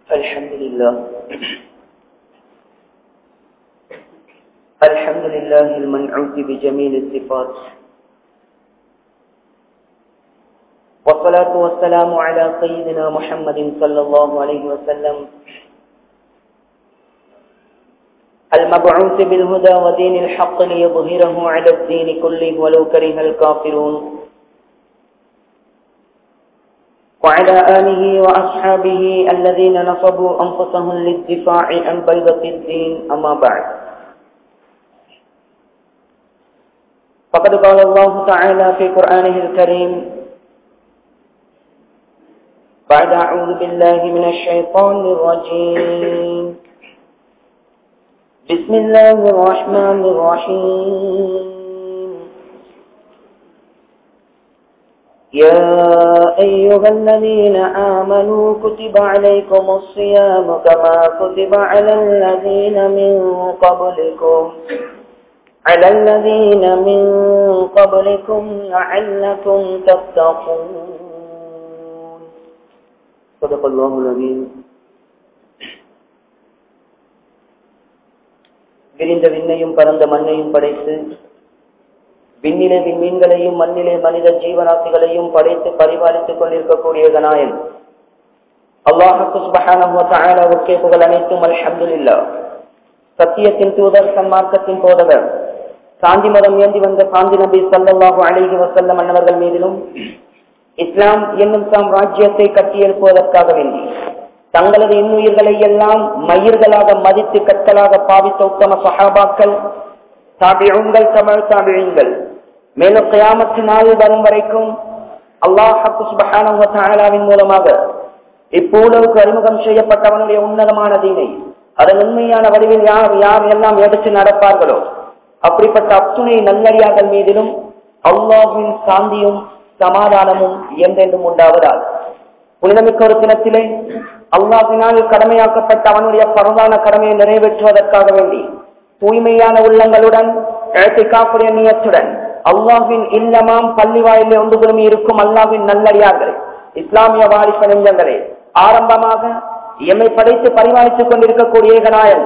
الحمد لله الحمد لله المنعوت بجميل الصفات والصلاة والسلام على سيدنا محمد صلى الله عليه وسلم المبعوث بالهدى ودين الحق ليظهره على الدين كله ولو كره الكافرون وعلى آله وأصحابه الذين نصبوا أنفسهم للدفاع عن بيضة الدين أما بعد فقد قال الله تعالى في قرآنه الكريم بعد أعوذ بالله من الشيطان الرجيم بسم الله الرحمن الرحيم يا أيها الذين آمنوا كتب عليكم الصيام كما كتب على الذين من قبلكم على الذين من قبلكم لعلكم تتقون صدق الله العظيم விரிந்த விண்ணையும் பரந்த மண்ணையும் படைத்து விண்ணிலே விண்மீன்களையும் மண்ணிலே மனித ஜீவராசிகளையும் படைத்து பரிபாலித்துக் கொண்டிருக்கக்கூடிய நாயன் அல்லாஹுக்கு சுபஹானவுக்கே புகழ் அனைத்தும் அல்ஹம்துலில்லா சத்தியத்தின் தூதர் சன்மார்க்கத்தின் போதவர் சாந்தி மதம் ஏந்தி வந்த சாந்தி நபி சல்லாஹூ அலிஹி வசல்லம் மன்னவர்கள் மீதிலும் இஸ்லாம் என்னும் தாம் ராஜ்யத்தை கட்டியெழுப்புவதற்காக வேண்டி தங்களது இன்னுயிர்களை எல்லாம் மயிர்களாக மதித்து கற்களாக பாவித்த உத்தம சஹாபாக்கள் தாபியுங்கள் தமிழ் தாபியுங்கள் மேலும் கயாமத்து நாள் வரும் வரைக்கும் அல்லாஹாவின் மூலமாக இப்பூலவுக்கு அறிமுகம் செய்யப்பட்டவனுடைய உன்னதமான தீனை அதன் உண்மையான வடிவில் யார் யார் எல்லாம் எடுத்து நடப்பார்களோ அப்படிப்பட்ட அத்துணை நல்லடியார்கள் மீதிலும் அல்லாஹின் சாந்தியும் சமாதானமும் என்றென்றும் உண்டாவதால் புனிதமிக்க ஒரு தினத்திலே அல்லாஹினால் கடமையாக்கப்பட்ட அவனுடைய பரவான கடமையை நிறைவேற்றுவதற்காக வேண்டி தூய்மையான உள்ளங்களுடன் காப்புடைய நியத்துடன் அல்லாஹின் இல்லமாம் பள்ளி வாயிலே ஒன்று குழுமி இருக்கும் அல்லாஹின் நல்லடியார்கள் இஸ்லாமிய வாரிச நெஞ்சங்களே ஆரம்பமாக எம்மை படைத்து பரிமாறித்துக் கொண்டிருக்கக்கூடிய ஏகநாயன்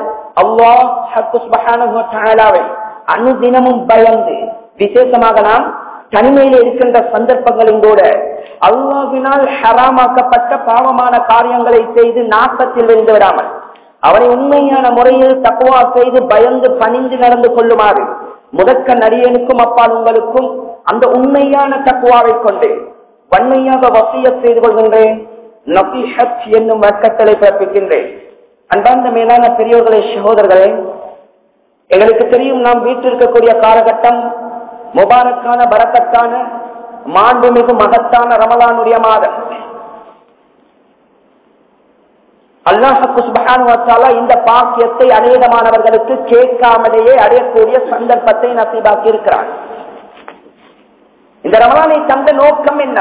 அல்லாஹ் அனுதினமும் பயந்து விசேஷமாக நாம் தனிமையில் இருக்கின்ற சந்தர்ப்பங்களின் கூட அல்லாவினால் ஹராமாக்கப்பட்ட பாவமான காரியங்களை செய்து நாட்டத்தில் இருந்து விடாமல் அவனை உண்மையான முறையில் தக்குவா செய்து பயந்து பணிந்து நடந்து கொள்ளுமாறு முதற்க நடிகனுக்கும் அப்பால் உங்களுக்கும் அந்த உண்மையான தக்குவாவை கொண்டு வன்மையாக வசிய செய்து கொள்கின்றேன் நபிஹத் என்னும் வர்க்கத்தலை பிறப்பிக்கின்றேன் அன்பார்ந்த மேலான பெரியோர்களே சகோதரர்களே எங்களுக்கு தெரியும் நாம் வீட்டில் இருக்கக்கூடிய காலகட்டம் முபாரக்கான பரக்கத்தான மாண்புமிகு மகத்தான ரமலானுடைய மாதம் அல்லாஹால இந்த பாக்கியத்தை அநேகமானவர்களுக்கு கேட்காமலேயே அடையக்கூடிய சந்தர்ப்பத்தை நசீபாக்கி இருக்கிறார் இந்த ரமலானை தந்த நோக்கம் என்ன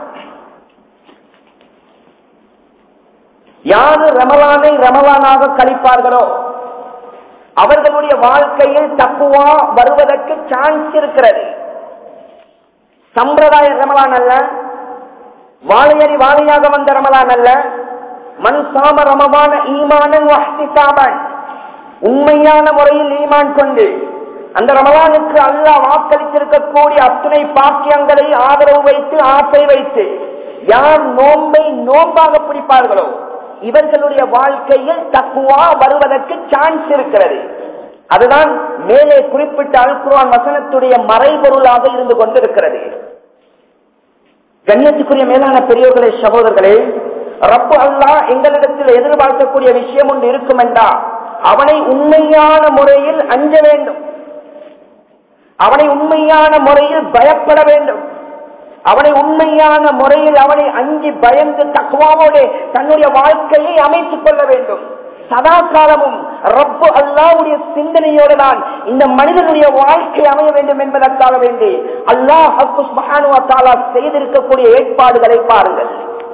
யாரு ரமலானை ரமலானாக கழிப்பார்களோ அவர்களுடைய வாழ்க்கையில் தப்புவா வருவதற்கு சான்ஸ் இருக்கிறது சம்பிரதாய ரமலான் அல்ல வாழையறி வாழையாக வந்த ரமலான் அல்ல மண் சாம ரமமான ஈமானன் உண்மையான முறையில் ஈமான் கொண்டு அந்த ரமலானுக்கு அல்லாஹ் வாக்களித்திருக்கக்கூடிய அத்துணை பாக்கியங்களை ஆதரவு வைத்து ஆசை வைத்து யார் நோன்பை நோம்பாக பிடிப்பார்களோ இவர்களுடைய வாழ்க்கையில் தக்குவா வருவதற்கு சான்ஸ் இருக்கிறது அதுதான் மேலே குறிப்பிட்ட அல்குரான் வசனத்துடைய மறைபொருளாக இருந்து கொண்டிருக்கிறது கண்ணியத்துக்குரிய மேலான பெரியோர்களே சகோதரர்களே ரப்பு அல்லா எங்களிடத்தில் எதிர்பார்க்கக்கூடிய விஷயம் ஒன்று இருக்கும் என்றா அவனை உண்மையான முறையில் அஞ்ச வேண்டும் அவனை உண்மையான முறையில் பயப்பட வேண்டும் அவனை உண்மையான முறையில் அவனை அஞ்சி பயந்து தக்குவாவோடு தன்னுடைய வாழ்க்கையை அமைத்துக் கொள்ள வேண்டும் சதா காலமும் ரப்பு அல்லாவுடைய சிந்தனையோடு தான் இந்த மனிதனுடைய வாழ்க்கை அமைய வேண்டும் என்பதற்காக வேண்டி அல்லாஹ் செய்திருக்கக்கூடிய ஏற்பாடுகளை பாருங்கள்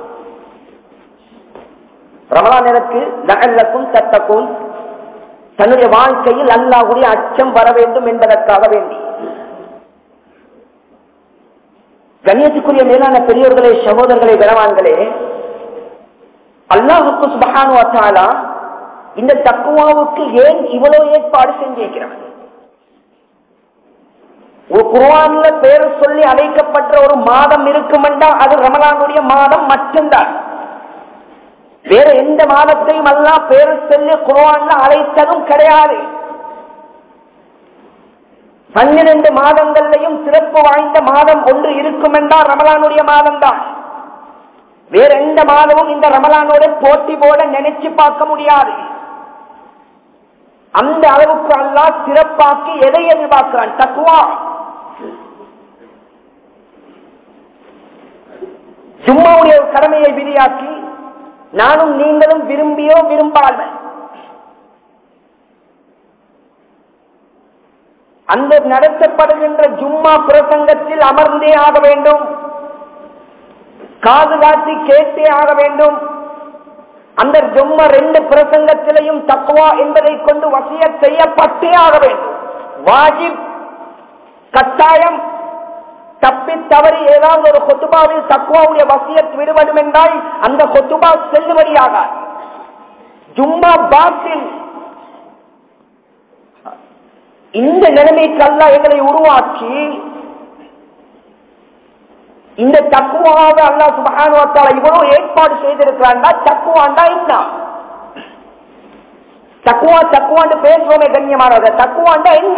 ரமலான் எனக்கு நகல்லக்கும் சட்டக்கும் தன்னுடைய வாழ்க்கையில் அல்லாஹுடைய அச்சம் வர வேண்டும் என்பதற்காக வேண்டி கண்ணியத்துக்குரிய மேலான பெரியோர்களே சகோதரர்களே கனவான்களே அல்லாஹுக்கு சுபகானுவத்தாலா இந்த தக்குவாவுக்கு ஏன் இவ்வளவு ஏற்பாடு செஞ்சிருக்கிறான் ஒரு குர்ஆன்ல பேர் சொல்லி அழைக்கப்பட்ட ஒரு மாதம் இருக்குமெண்டா அது ரமலானுடைய மாதம் மட்டும்தான் வேற எந்த மாதத்தையும் அல்லா பேர் சொல்லி குர்ஆன்ல அழைத்ததும் கிடையாது பன்னிரண்டு மாதங்கள்லையும் சிறப்பு வாய்ந்த மாதம் ஒன்று இருக்கும் என்றால் ரமலானுடைய மாதம் தான் வேற எந்த மாதமும் இந்த ரமலானோட போட்டி போட நினைச்சு பார்க்க முடியாது அந்த அளவுக்கு அல்லா சிறப்பாக்கி எதை எதிர்பார்க்கிறான் தக்குவா சும்மாவுடைய கடமையை விதியாக்கி நானும் நீங்களும் விரும்பியோ விரும்பாமல் அந்த நடத்தப்படுகின்ற ஜும்மா பிரசங்கத்தில் அமர்ந்தே ஆக வேண்டும் காது காட்டி கேட்டே ஆக வேண்டும் அந்த ஜும்மா ரெண்டு பிரசங்கத்திலையும் தக்குவா என்பதை கொண்டு வசிய செய்யப்பட்டே ஆக வேண்டும் வாஜிப் கட்டாயம் தப்பி தவறி ஏதாவது ஒரு கொத்துபாவில் தக்குவாவுடைய வசியத் விடுபடும் என்றால் அந்த கொத்துபா செல்லுபடியாக ஜும்மா பாத்தில் இந்த நிலைமைக்கு அல்ல எங்களை உருவாக்கி இந்த தக்குவாக அல்லா சுபகானுவத்தால இவ்வளவு ஏற்பாடு செய்திருக்கிறான் தக்குவாண்டா என்ன தக்குவா தக்குவாண்டு பேசுவோமே கண்ணியமானத தக்குவாண்டா என்ன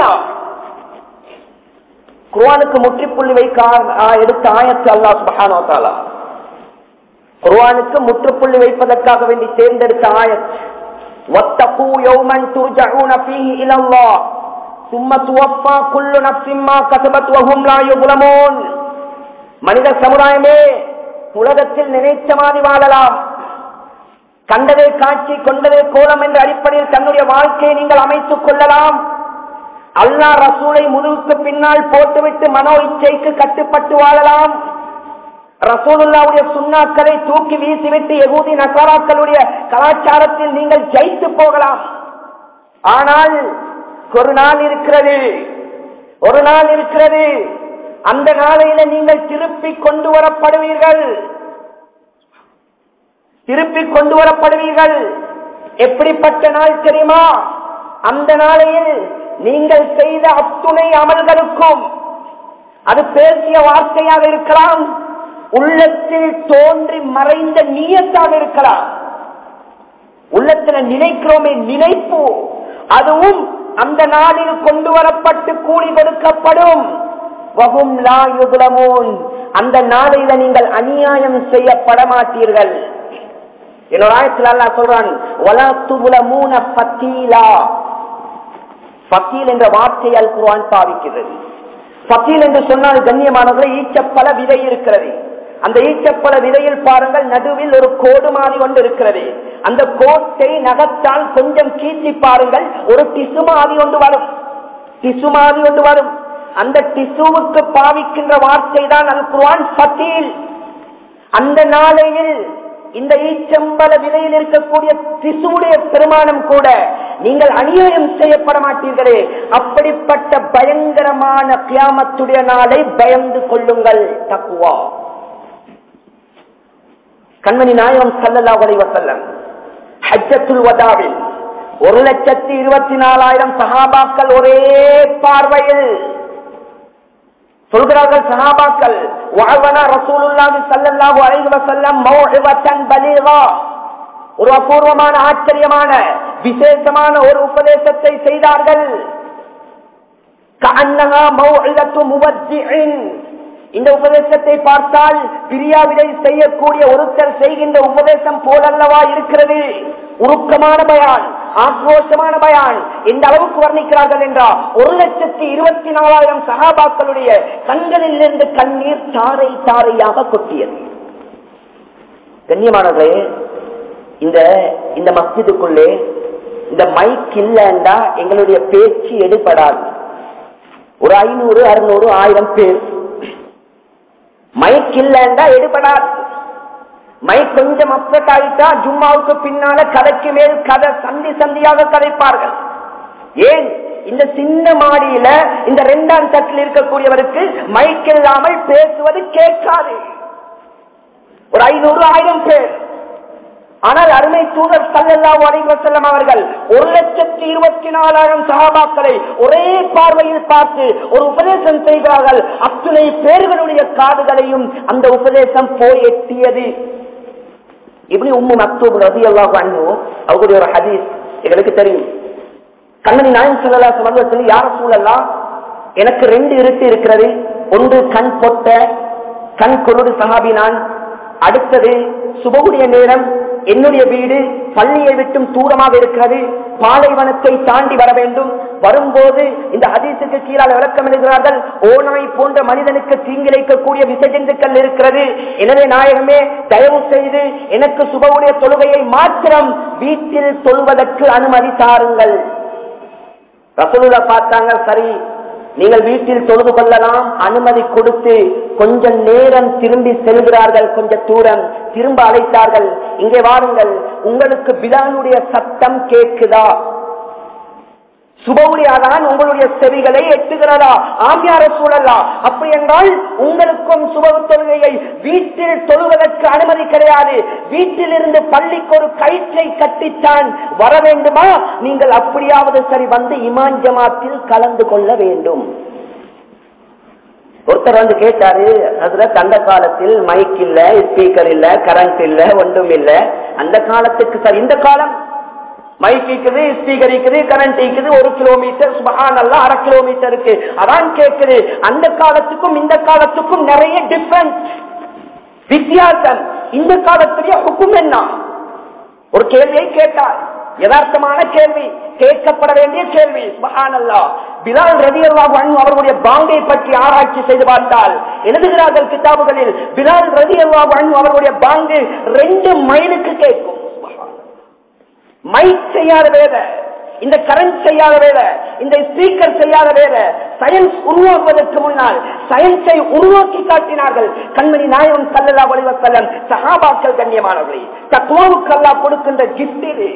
குர்வானுக்கு முற்றுப்புள்ளி வைக்க எடுத்த ஆயத்து அல்லா சுபகானுவத்தாலா குர்வானுக்கு முற்றுப்புள்ளி வைப்பதற்காக வேண்டி தேர்ந்தெடுத்த ஆயத் واتقوا يوما ترجعون فيه الى الله ثم توفى كل نفس ما كسبت وهم لا يظلمون மனித சமுதாயமே உலகத்தில் நினைச்ச மாதிரி வாழலாம் கண்டதே காட்சி கொண்டதே கோலம் என்ற அடிப்படையில் தன்னுடைய வாழ்க்கையை நீங்கள் அமைத்துக் கொள்ளலாம் அல்லா ரசூலை முதுகுக்கு பின்னால் போட்டுவிட்டு மனோ இச்சைக்கு கட்டுப்பட்டு வாழலாம் ரசூலுல்லாவுடைய சுண்ணாக்களை தூக்கி வீசிவிட்டு எகூதி நசாராக்களுடைய கலாச்சாரத்தில் நீங்கள் ஜெயித்து போகலாம் ஆனால் ஒரு நாள் இருக்கிறது ஒரு நாள் இருக்கிறது அந்த நாளையில நீங்கள் திருப்பி கொண்டு வரப்படுவீர்கள் திருப்பி கொண்டு வரப்படுவீர்கள் எப்படிப்பட்ட நாள் தெரியுமா அந்த நாளையில் நீங்கள் செய்த அத்துணை அமல்களுக்கும் அது பேசிய வார்த்தையாக இருக்கலாம் உள்ளத்தில் தோன்றி மறைந்த நீயத்தாக இருக்கலாம் உள்ளத்துல நினைக்கிறோமே நினைப்பு அதுவும் அந்த நாளில் கொண்டு வரப்பட்டு கூலி கொடுக்கப்படும் வகும் லா யுதுலமூன் அந்த நாளையில நீங்கள் அநியாயம் செய்யப்பட மாட்டீர்கள் என்னோட ஆயத்தில் அல்லா சொல்றான் ஒலா துபுலமூன பத்தீலா பத்தீல் என்ற வார்த்தையால் குர்ஆன் பாவிக்கிறது பத்தீல் என்று சொன்னால் கண்ணியமானவர்களை ஈச்சப்பல விதை இருக்கிறது அந்த ஈச்சப்பல விதையில் பாருங்கள் நடுவில் ஒரு கோடு மாதிரி கொண்டு இருக்கிறது அந்த கோட்டை நகத்தால் கொஞ்சம் கீழ்த்தி பாருங்கள் ஒரு டிசு மாதிரி ஒன்று வரும் டிசு மாதிரி ஒன்று வரும் அந்த டிசுவுக்கு பாவிக்கின்ற வார்த்தை தான் அல் குர்ஆன் பத்தீல் அந்த நாளையில் இந்த ஈச்சம்பல விலையில் இருக்கக்கூடிய திசுவுடைய பெருமானம் கூட நீங்கள் அநியாயம் செய்யப்பட மாட்டீர்களே அப்படிப்பட்ட பயங்கரமான கியாமத்துடைய நாளை பயந்து கொள்ளுங்கள் தக்குவா கண்மணி நாயகம் சல்லல்லா வசல்லம் ஹஜ்ஜத்துல் வதாவில் ஒரு லட்சத்தி இருபத்தி நாலாயிரம் சஹாபாக்கள் ஒரே பார்வையில் சொல்கிறார்கள் சஹாபாக்கள் வாழ்வனா ரசூலுல்லாஹி ஸல்லல்லாஹு அலைஹி வஸல்லம் மௌஇவத்தன் பலீகா ஒரு அபூர்வமான ஆச்சரியமான விசேஷமான ஒரு உபதேசத்தை செய்தார்கள் கஅன்னஹா மௌஇதத்து முவஜ்ஜிஇன் இந்த உபதேசத்தை பார்த்தால் பிரியாவிடை செய்யக்கூடிய ஒருத்தர் செய்கின்ற உபதேசம் போலல்லவா இருக்கிறது உருக்கமான பயான் ஆக்ரோஷமான பயான் இந்த அளவுக்கு வர்ணிக்கிறார்கள் என்றால் ஒரு லட்சத்தி இருபத்தி நாலாயிரம் சகாபாக்களுடைய கண்களில் இருந்து கண்ணீர் தாரை தாரையாக கொட்டியது கண்ணியமானவர்களே இந்த இந்த மஸ்ஜிதுக்குள்ளே இந்த மைக் இல்லைண்டா எங்களுடைய பேச்சு எடுபடாது ஒரு ஐநூறு அறுநூறு ஆயிரம் பேர் மைக் இல்லைண்டா எடுபடாது மைக் கொஞ்சம் அப்செட் ஆயிட்டா ஜும்மாவுக்கு பின்னால கதைக்கு மேல் கதை சந்தி சந்தியாக கதைப்பார்கள் ஏன் இந்த சின்ன மாடியில இந்த ரெண்டாம் தட்டில் இருக்கக்கூடியவருக்கு மைக் இல்லாமல் பேசுவது கேட்காது ஒரு ஐநூறு ஆயிரம் பேர் ஆனால் அருமை தூதர் சல்லல்லாஹு அலைஹி வஸல்லம் அவர்கள் ஒரு லட்சத்தி இருபத்தி நாலாயிரம் சகாபாக்களை ஒரே பார்வையில் பார்த்து ஒரு உபதேசம் செய்கிறார்கள் அத்துணை பேர்களுடைய காதுகளையும் அந்த உபதேசம் போய் எட்டியது இப்படி உம்மு மக்தூப் ரதி அல்லாஹ் அண்ணு அவருடைய ஒரு ஹதீஸ் எங்களுக்கு தெரியும் கண்ணனி நாயன் சொல்லலா சொல்லி யார சூழலாம் எனக்கு ரெண்டு இருட்டு இருக்கிறது ஒன்று கண் பொட்ட கண் கொருடு சஹாபி நான் அடுத்தது சுபகுடைய நேரம் என்னுடைய வீடு பள்ளியை விட்டும் தூரமாக இருக்கிறது பாலைவனத்தை தாண்டி வர வேண்டும் வரும்போது இந்த ஹதீசுக்கு கீழால் விளக்கம் எழுதுகிறார்கள் ஓநாய் போன்ற மனிதனுக்கு தீங்கிழைக்கக்கூடிய விசஜந்துக்கள் இருக்கிறது எனவே நாயகமே தயவு செய்து எனக்கு சுபவுடைய தொழுகையை மாத்திரம் வீட்டில் தொழுவதற்கு அனுமதி தாருங்கள் ரசூலுல்லா பார்த்தாங்க சரி நீங்கள் வீட்டில் தொழுது கொள்ளலாம் அனுமதி கொடுத்து கொஞ்ச நேரம் திரும்பி செல்கிறார்கள் கொஞ்ச தூரம் திரும்ப அழைத்தார்கள் இங்கே வாருங்கள் உங்களுக்கு பிலானுடைய சத்தம் கேட்குதா சுபவுடைய அதான் உங்களுடைய செவிகளை எட்டுகிறதா ஆமியார சூழலா அப்படி என்றால் உங்களுக்கும் சுபவு தொழுகையை வீட்டில் தொழுவதற்கு அனுமதி கிடையாது வீட்டில் இருந்து பள்ளிக்கு ஒரு கயிற்றை கட்டித்தான் வர வேண்டுமா நீங்கள் அப்படியாவது சரி வந்து இமான் ஜமாத்தில் கலந்து கொள்ள வேண்டும் ஒருத்தர் வந்து கேட்டாரு அதுல அந்த காலத்தில் மைக் இல்ல ஸ்பீக்கர் இல்ல கரண்ட் இல்ல ஒன்றும் இல்ல அந்த காலத்துக்கு சார் இந்த காலம் மைக் இருக்குது ஸ்பீக்கர் இருக்குது கரண்ட் இருக்குது ஒரு கிலோமீட்டர் சுபஹானல்லா அரை கிலோமீட்டருக்கு அதான் கேட்குது அந்த காலத்துக்கும் இந்த காலத்துக்கும் நிறைய டிஃபரன்ஸ் வித்தியாசம் இந்த காலத்துடைய ஹுக்கும் என்ன ஒரு கேள்வியை கேட்டார் யதார்த்தமான கேள்வி கேட்கப்பட வேண்டிய கேள்வி சுபஹானல்லா பிலால் ரதி அல்லாஹு அன்ஹு அவர்களுடைய பாங்கை பற்றி ஆராய்ச்சி செய்து பார்த்தால் எழுதுகிறார்கள் கிதாபுகளில் பிலால் ரதி அல்லாஹு அன்ஹு அவர்களுடைய பாங்கு ரெண்டு மைலுக்கு கேட்கும் மைக் செய்யாத வேலை இந்த கரண்ட் செய்யாத வேலை இந்த ஸ்பீக்கர் செய்யாத வேலை சயின்ஸ் உருவாக்குவதற்கு முன்னால் சயின்ஸை உருவாக்கி காட்டினார்கள் கண்மணி நாயகம் கல்லல்லா வலிவசல்லம் சஹாபாக்கள் கண்ணியமானவர்களை தத்துவாவுக்கு அல்லா கொடுக்கின்ற கிஃப்ட் இது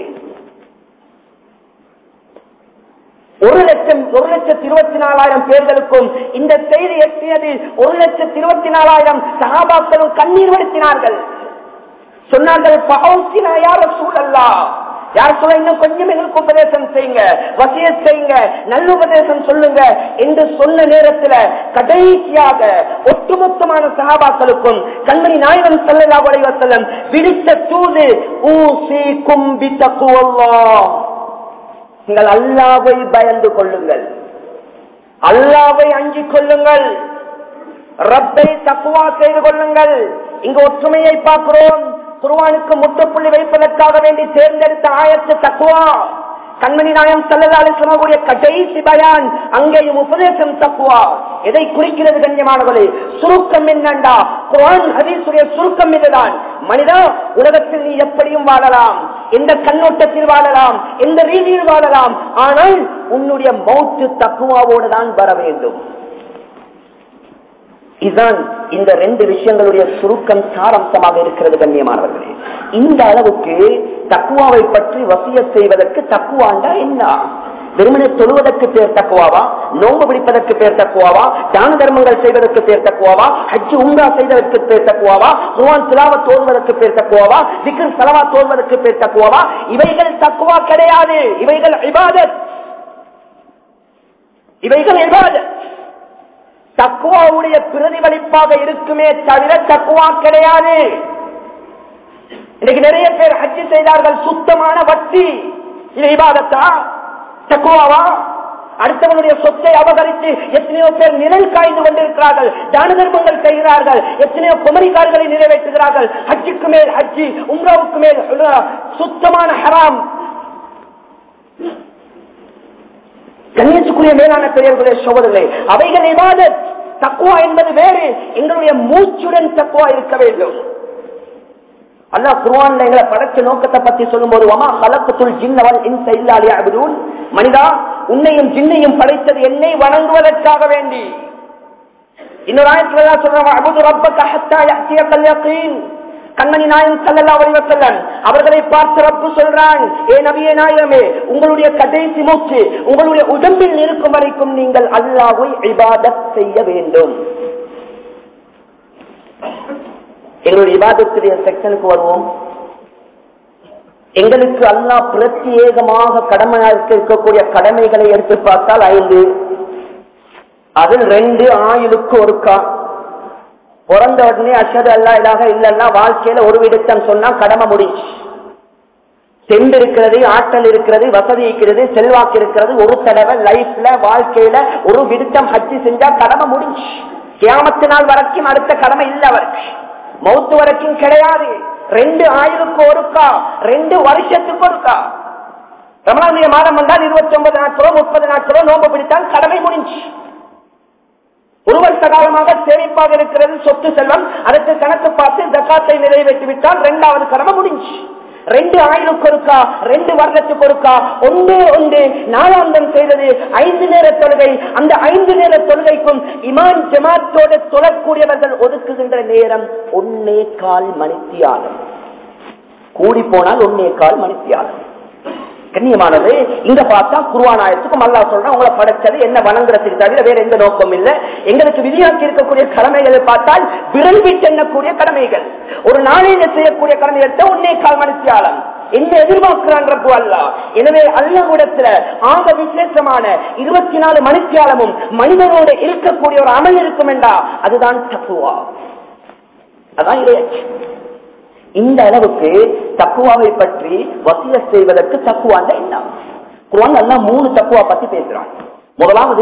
ஒரு லட்சம் ஒரு லட்சத்தி இருபத்தி நாலாயிரம் பேர்களுக்கும் இந்த செய்தி எட்டியது ஒரு லட்சத்தி இருபத்தி நாலாயிரம் சகாபாக்களும் கண்ணீர் வடுத்தினார்கள் சொன்னார்கள் பகவத்தினா யார சூழல்லா யார் சொல்ல இன்னும் கொஞ்சம் எங்களுக்கு உபதேசம் செய்யுங்க வசிய செய்யுங்க நல்ல உபதேசம் சொல்லுங்க என்று சொன்ன நேரத்துல கடைசியாக ஒட்டுமொத்தமான சகாபாக்களுக்கும் கண்மணி நாயகம் செல்லலா வலைவசலம் விழித்த தூது ஊசி கும்பி தக்குவல்லா நீங்கள் அல்லாவை பயந்து கொள்ளுங்கள் அல்லாவை அஞ்சிக் கொள்ளுங்கள் ரப்பை தக்குவா செய்து கொள்ளுங்கள் இங்கு ஒற்றுமையை பார்க்கிறோம் குருவானுக்கு முட்டுப்புள்ளி வைப்பதற்காக வேண்டி தேர்ந்தெடுத்த ஆயத்து தக்குவா கண்மணி நாயம் செல்லதாலுடைய கடைசி பயான் அங்கேயும் உபதேசம் தக்குவா எதை குறிக்கிறது கண்ணியமானவர்களே சுருக்கம் என்னண்டா குரான் ஹதீசுடைய சுருக்கம் இதுதான் மனிதா உலகத்தில் நீ எப்படியும் வாழலாம் எந்த கண்ணோட்டத்தில் வாழலாம் எந்த ரீதியில் வாழலாம் ஆனால் உன்னுடைய மௌத்து தக்குவாவோடு தான் வர வேண்டும் இதுதான் இந்த ரெண்டு விஷயங்களுடைய சுருக்கம் சாரம்சமாக இருக்கிறது கண்ணியமானவர்களே இந்த அளவுக்கு தக்குவாவை பற்றி வசிய செய்வதற்கு தக்குவாண்டா என்ன வெறுமனை தொழுவதற்கு பேர் தக்குவாவா நோம்பு பிடிப்பதற்கு பேர் தக்குவாவா தான தர்மங்கள் செய்வதற்கு பேர் தக்குவாவா ஹஜ்ஜு உங்கா செய்வதற்கு பேர் தக்குவாவா குவான் சிலாவ தோல்வதற்கு பேர் தக்குவாவா விக்ரம் சலவா தோல்வதற்கு பேர் தக்குவாவா இவைகள் தக்குவா கிடையாது இவைகள் இபாதத் இவைகள் இபாதத் தக்குவாவுடைய பிரதிபலிப்பாக இருக்குமே தவிர தக்குவா கிடையாது இன்னைக்கு நிறைய பேர் ஹஜ்ஜி செய்தார்கள் சுத்தமான வட்டி இது இபாதத்தா தக்குவாவா அடுத்தவனுடைய சொத்தை அபகரித்து எத்தனையோ பேர் நிழல் காய்ந்து கொண்டிருக்கிறார்கள் தான தர்மங்கள் செய்கிறார்கள் எத்தனையோ குமரிக்காரர்களை நிறைவேற்றுகிறார்கள் ஹஜ்ஜுக்கு மேல் ஹஜ்ஜி உம்ராவுக்கு மேல் சுத்தமான ஹராம் கண்ணியத்துக்குரிய மேலான பெரியவர்களே சோதனை அவைகள் இவாத தக்குவா என்பது வேறு எங்களுடைய மூச்சுடன் தக்குவா இருக்க வேண்டும் அல்லா குருவான்ல எங்களை படைச்ச நோக்கத்தை பத்தி சொல்லும் போது வமா கலக்கத்துள் ஜின்னவன் இன்ச இல்லாலே அபுதூன் மனிதா உன்னையும் ஜின்னையும் படைத்தது என்னை வணங்குவதற்காக வேண்டி இன்னொரு ஆயத்துல சொல்றாங்க அபுது ரப்ப ஹத்தா யக்தியக்கல் யகீன் கண்மணி நாயன் சல்லல்லா வலிவசல்லன் அவர்களை பார்த்து ரப்பு சொல்றான் ஏ நபியே நாயகமே உங்களுடைய கடைசி மூச்சு உங்களுடைய உடம்பில் இருக்கும் வரைக்கும் நீங்கள் அல்லாவை இபாதத் செய்ய வேண்டும் எங்களுடைய இபாதத்துடைய செக்ஷனுக்கு வருவோம் எங்களுக்கு அல்லாஹ் பிரத்யேகமாக கடமையாக இருக்கக்கூடிய கடமைகளை எடுத்து பார்த்தால் ஐந்து அதில் ரெண்டு ஆயுளுக்கு ஒருக்கா பிறந்த உடனே அஷது அல்லா இதாக இல்லைன்னா வாழ்க்கையில ஒரு விடுத்தம் சொன்னா கடமை முடிச்சு சென்று இருக்கிறது ஆற்றல் இருக்கிறது வசதி இருக்கிறது செல்வாக்கு இருக்கிறது ஒரு தடவை லைஃப்ல வாழ்க்கையில ஒரு விடுத்தம் ஹஜ்ஜி செஞ்சா கடமை முடிஞ்சு கியாமத்து நாள் வரைக்கும் அடுத்த கடமை இல்ல அவருக்கு மௌத்து வரைக்கும் கிடையாது ரெண்டு ஆயுளுக்கு ஒருக்கா ரெண்டு வருஷத்துக்கு ஒருக்கா ரமணானுடைய மாதம் வந்தால் இருபத்தி ஒன்பது நாட்களோ முப்பது நாட்களோ நோம்பு பிடித்தால் கடமை முடிஞ்சு ஒரு வருஷ காலமாக சேமிப்பாக இருக்கிறது சொத்து செல்வம் அதற்கு கணக்கு பார்த்து ஜக்காத்தை நிறைவேற்றி விட்டால் இரண்டாவது கடமை முடிஞ்சு ரெண்டு ஆயிரம் ஒருக்கா ரெண்டு வருடத்துக்கு ஒருக்கா ஒன்று ஒன்று நாலாந்தம் செய்தது ஐந்து நேர தொழுகை அந்த ஐந்து நேர தொழுகைக்கும் இமான் ஜமாத்தோடு தொழக்கூடியவர்கள் ஒதுக்குகின்ற நேரம் ஒன்னே கால் மணித்தியாலம் கூடி போனால் ஒன்னே கால் மணித்தியாலம் கண்ணியமானது இங்க பார்த்தா குருவானாயத்துக்கும் அல்லா சொல்றேன் உங்களை படைச்சது என்ன வணங்குறதுக்கு தவிர வேற எந்த நோக்கம் இல்ல எங்களுக்கு விதியாக்கி இருக்கக்கூடிய கடமைகளை பார்த்தால் விரல் விட்டு எண்ணக்கூடிய கடமைகள் ஒரு நாளையில செய்யக்கூடிய கடமைகளை ஒன்னே கால் மணித்தியாலம் என்ன எதிர்பார்க்கிறான் ரப்பு அல்லா எனவே அல்லாவிடத்துல ஆக விசேஷமான இருபத்தி நாலு மணித்தியாலமும் மனிதனோடு இருக்கக்கூடிய ஒரு அமல் இருக்கும் என்றா அதுதான் தப்புவா அதான் இடையாச்சு இந்த அளவுக்கு தக்குவாவை பற்றி வசிய செய்வதற்கு தக்குவான் என்ன குரான் எல்லாம் மூணு தக்குவா பத்தி பேசுறான் முதலாவது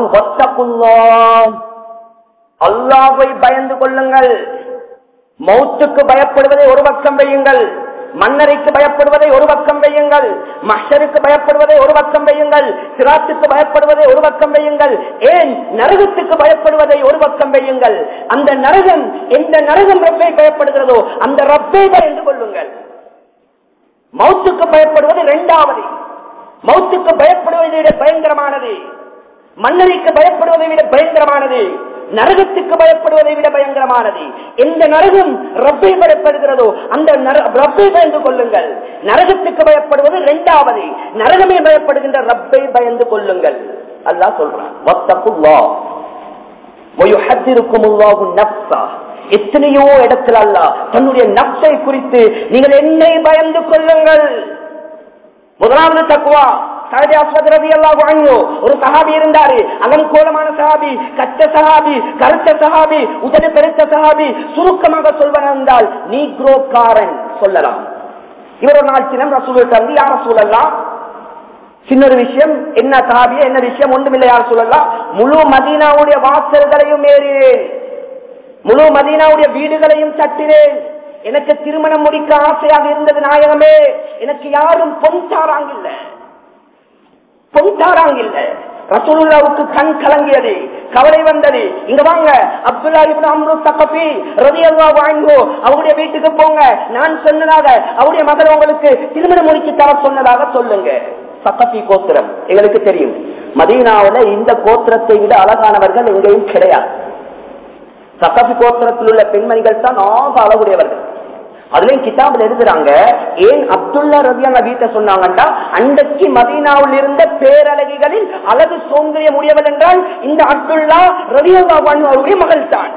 அல்லாவை பயந்து கொள்ளுங்கள் மௌத்துக்கு பயப்படுவதை ஒரு பக்கம் வையுங்கள் மன்னரைக்கு பயப்படுவதை ஒரு பக்கம் வையுங்கள் மஷருக்கு பயப்படுவதை ஒரு பக்கம் வையுங்கள் சிராத்துக்கு பயப்படுவதை ஒரு பக்கம் வையுங்கள் ஏன் நரகத்துக்கு பயப்படுவதை ஒரு பக்கம் வையுங்கள் அந்த நரகம் எந்த நரகம் ரப்பை பயப்படுகிறதோ அந்த ரப்பை பயந்து கொள்ளுங்கள் மௌத்துக்கு பயப்படுவது இரண்டாவது மௌத்துக்கு பயப்படுவதை விட பயங்கரமானது மன்னரைக்கு பயப்படுவதை விட பயங்கரமானது நரகத்துக்கு பயப்படுவதை விட பயங்கரமானது எந்த நரகம் ரப்பை பயப்படுகிறதோ அந்த ரப்பை பயந்து கொள்ளுங்கள் நரகத்துக்கு பயப்படுவது இரண்டாவது நரகமே பயப்படுகின்ற ரப்பை பயந்து கொள்ளுங்கள் அல்லா சொல்றான் எத்தனையோ இடத்துல அல்ல தன்னுடைய நப்சை குறித்து நீங்கள் என்னை பயந்து கொள்ளுங்கள் முதலாவது தக்குவா ஒரு சஹாபி இருந்தாரு அலங்கோலமான சஹாபி கச்ச சஹாபி கருத்த சஹாபி உதடு பெருத்த சஹாபி சுருக்கமாக சொல்வதால் நீக்ரோக்காரன் சொல்லலாம் இவர் ஒரு நாள் சின்னம் ரசூல் தந்து யார சூழல்லாம் சின்னொரு விஷயம் என்ன சஹாபிய என்ன விஷயம் ஒன்றுமில்லை யார் சொல்லலாம் முழு மதீனாவுடைய வாசல்களையும் ஏறினேன் முழு மதீனாவுடைய வீடுகளையும் தட்டினேன் எனக்கு திருமணம் முடிக்க ஆசையாக இருந்தது நாயகமே எனக்கு யாரும் பொன் சாராங்க இல்ல பொன் சாராங்க இல்ல ரசூலுல்லாவுக்கு கண் கலங்கியது கவலை வந்தது இங்க வாங்க அப்துல்லா இப்னு அம்ரு தகபி ரலியல்லாஹு அன்ஹு அவருடைய வீட்டுக்கு போங்க நான் சொன்னதாக அவருடைய மகள் உங்களுக்கு திருமணம் முடிச்சு தர சொன்னதாக சொல்லுங்க சக்கபி கோத்திரம் எங்களுக்கு தெரியும் மதீனாவுல இந்த கோத்திரத்தை விட அழகானவர்கள் எங்கேயும் கிடையாது சக்கபி கோத்திரத்தில் உள்ள பெண்மணிகள் தான் ஆக அழகுடையவர்கள் அதுலயும் கிதாபில் எழுதுறாங்க ஏன் அப்துல்லா ரபியான வீட்டை சொன்னாங்கன்னா அன்றைக்கு மதீனாவில் இருந்த பேரழகிகளில் அழகு சோந்தரிய முடியவள் என்றால் இந்த அப்துல்லா ரபியா அவருடைய மகள் தான்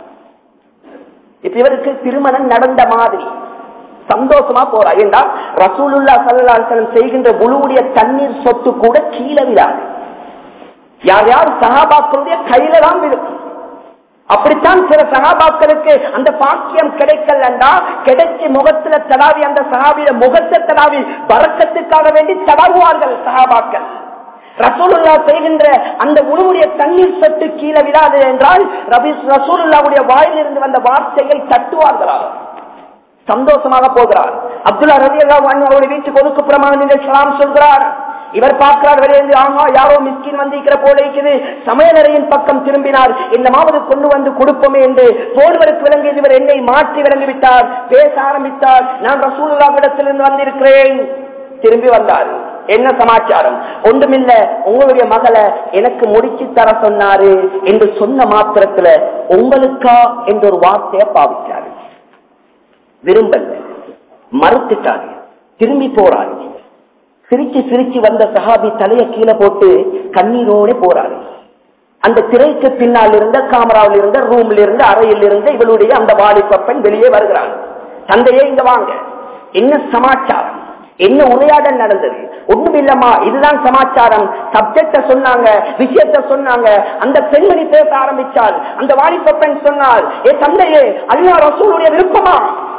இப்ப இவருக்கு திருமணம் நடந்த மாதிரி சந்தோஷமா போறா ஏண்டா ரசூலுல்லா சல்லாசலம் செய்கின்ற முழுவுடைய தண்ணீர் சொத்து கூட கீழே விழாது யார் யார் சகாபாக்களுடைய கையில தான் விழும் அப்படித்தான் சில சகாபாக்களுக்கு அந்த பாக்கியம் கிடைக்கலண்டா கிடைச்சி முகத்துல தடாவி அந்த சகாபிய முகத்தை தடாவி பறக்கத்துக்காக வேண்டி தடவுவார்கள் சகாபாக்கள் ரசூலுல்லா செய்கின்ற அந்த உணவுடைய தண்ணீர் சொட்டு கீழே விழாது என்றால் ரபி ரசூலுல்லாவுடைய வாயிலிருந்து வந்த வார்த்தையை தட்டுவார்களா சந்தோஷமாக போகிறார் அப்துல்லா ரவி அவருடைய வீட்டுக்கு ஒதுக்குப்புறமாக நீங்கள் சலாம் சொல்கிறார் இவர் பார்க்கிறார் வெளியே ஆமா யாரோ மிஸ்கின் வந்திருக்கிற போல இருக்குது சமையலறையின் பக்கம் திரும்பினார் என்னமாவது கொண்டு வந்து கொடுப்போமே என்று போடுவதற்கு விளங்கியது இவர் என்னை மாற்றி விளங்கிவிட்டார் பேச ஆரம்பித்தார் நான் ரசூல்லாவிடத்திலிருந்து வந்திருக்கிறேன் திரும்பி வந்தார் என்ன சமாச்சாரம் ஒன்றுமில்ல உங்களுடைய மகளை எனக்கு முடிச்சு தர சொன்னாரு என்று சொன்ன மாத்திரத்துல உங்களுக்கா என்ற ஒரு வார்த்தையை பாவிச்சாரு விரும்பல மறுத்துட்டாரு திரும்பி போறாரு சிரிச்சு சிரிச்சு வந்த சஹாபி தலைய கீழே போட்டு கண்ணீரோட போறாரு அந்த திரைக்கு பின்னால் இருந்த காமராவில் இருந்த ரூம்ல இருந்து அறையில் இருந்த இவளுடைய அந்த வாலிப பெண் வெளியே வருகிறாங்க தந்தையே இங்க வாங்க என்ன சமாச்சாரம் என்ன உரையாடல் நடந்தது ஒண்ணும் இல்லம்மா இதுதான் சமாச்சாரம் சப்ஜெக்ட சொன்னாங்க விஷயத்த சொன்னாங்க அந்த பெண்மணி பேச ஆரம்பிச்சால் அந்த வாலிப பெண் சொன்னால் ஏ தந்தையே அல்லா ரசூலுடைய விருப்பமா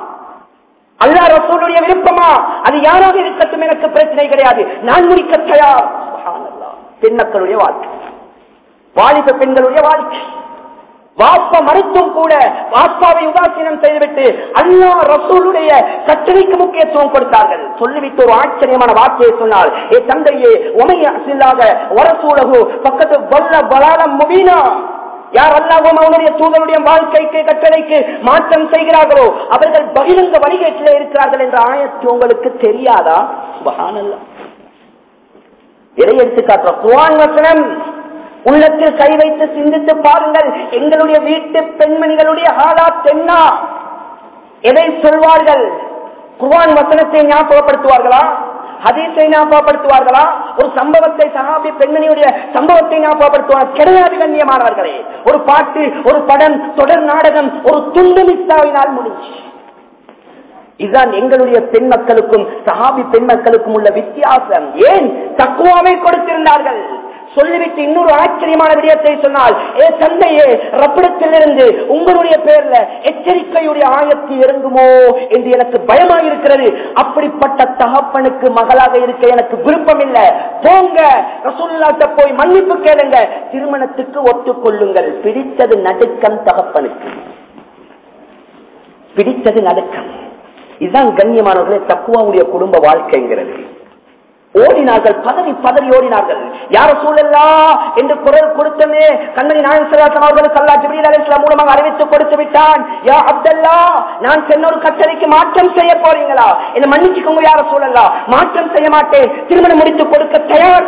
அல்லா ரசூலுடைய விருப்பமா அது யாராக இருக்கட்டும் எனக்கு பிரச்சனை கிடையாது நான் முடிக்க தயார் சுப்ஹானல்லாஹ். பெண் மக்களுடைய வாழ்க்கை வாலிப பெண்களுடைய வாழ்க்கை வாப்பா மறுத்தும் கூட வாப்பாவை உதாசீனம் செய்துவிட்டு அல்லா ரசூலுடைய கட்டளைக்கு முக்கியத்துவம் கொடுத்தார்கள் சொல்லிவிட்டு ஒரு ஆச்சரியமான வார்த்தையை சொன்னால் ஏ தந்தையே உமைய அசில்லாத வரசூலகு பக்கத்து வல்ல பலாலம் முபீனா யார் அல்லாஹும் அவனுடைய தூதருடைய வாழ்க்கைக்கு கட்டளைக்கு மாற்றம் செய்கிறார்களோ அவர்கள் பகிரங்க வழிகேட்டில் இருக்கிறார்கள் என்ற ஆயத்து உங்களுக்கு தெரியாதா சுபஹானல்லாஹ் எதை எடுத்து காட்டுற குர்ஆன் வசனம் உள்ளத்தில் கை வைத்து சிந்தித்து பாருங்கள் எங்களுடைய வீட்டு பெண்மணிகளுடைய ஹாலாத் என்ன எதை சொல்வார்கள் குர்ஆன் வசனத்தை ஞாபகப்படுத்துவார்களா ஹதீஸை ஞாபகப்படுத்துவார்களா ஒரு சம்பவத்தை சகாபி பெண்மணியுடைய சம்பவத்தை ஞாபகப்படுத்துவார் கிடையாது கண்ணியமானவர்களே ஒரு பாட்டு ஒரு படம் தொடர் நாடகம் ஒரு துண்டு மிஸ்ஸாவினால் முடிஞ்சு இதுதான் எங்களுடைய பெண் மக்களுக்கும் சஹாபி பெண் மக்களுக்கும் உள்ள வித்தியாசம் ஏன் தக்குவாவை கொடுத்திருந்தார்கள் சொல்லிவிட்டு இன்னொரு ஆச்சரியமான விடயத்தை சொன்னால் ஏ தந்தையே ரப்பிடத்திலிருந்து உங்களுடைய பேர்ல எச்சரிக்கையுடைய ஆயத்து இறங்குமோ என்று எனக்கு பயமாயிருக்கிறது அப்படிப்பட்ட தகப்பனுக்கு மகளாக இருக்க எனக்கு விருப்பம் இல்லை போங்க ரசூல்லாட்ட போய் மன்னிப்பு கேளுங்க திருமணத்துக்கு ஒத்துக்கொள்ளுங்கள் பிடித்தது நடுக்கம் தகப்பனுக்கு பிடித்தது நடுக்கம் இதுதான் கண்ணியமானவர்களே தக்குவாவுடைய குடும்ப வாழ்க்கைங்கிறது ஓடினார்கள் பதறி பதறி ஓடினார்கள் யார சூழல்லா என்று குரல் கொடுத்தமே கண்ணனி நாயன் சலாசம் அவர்களுக்கு அல்லா ஜிப்ரீல் அலிஸ்லாம் மூலமாக அறிவித்து கொடுத்து விட்டான் யா அப்தல்லா நான் சென்ன ஒரு கட்டளைக்கு மாற்றம் செய்ய போறீங்களா என்ன மன்னிச்சுக்கோங்க யார சூழல்லா மாற்றம் செய்ய மாட்டேன் திருமணம் முடித்து கொடுக்க தயார்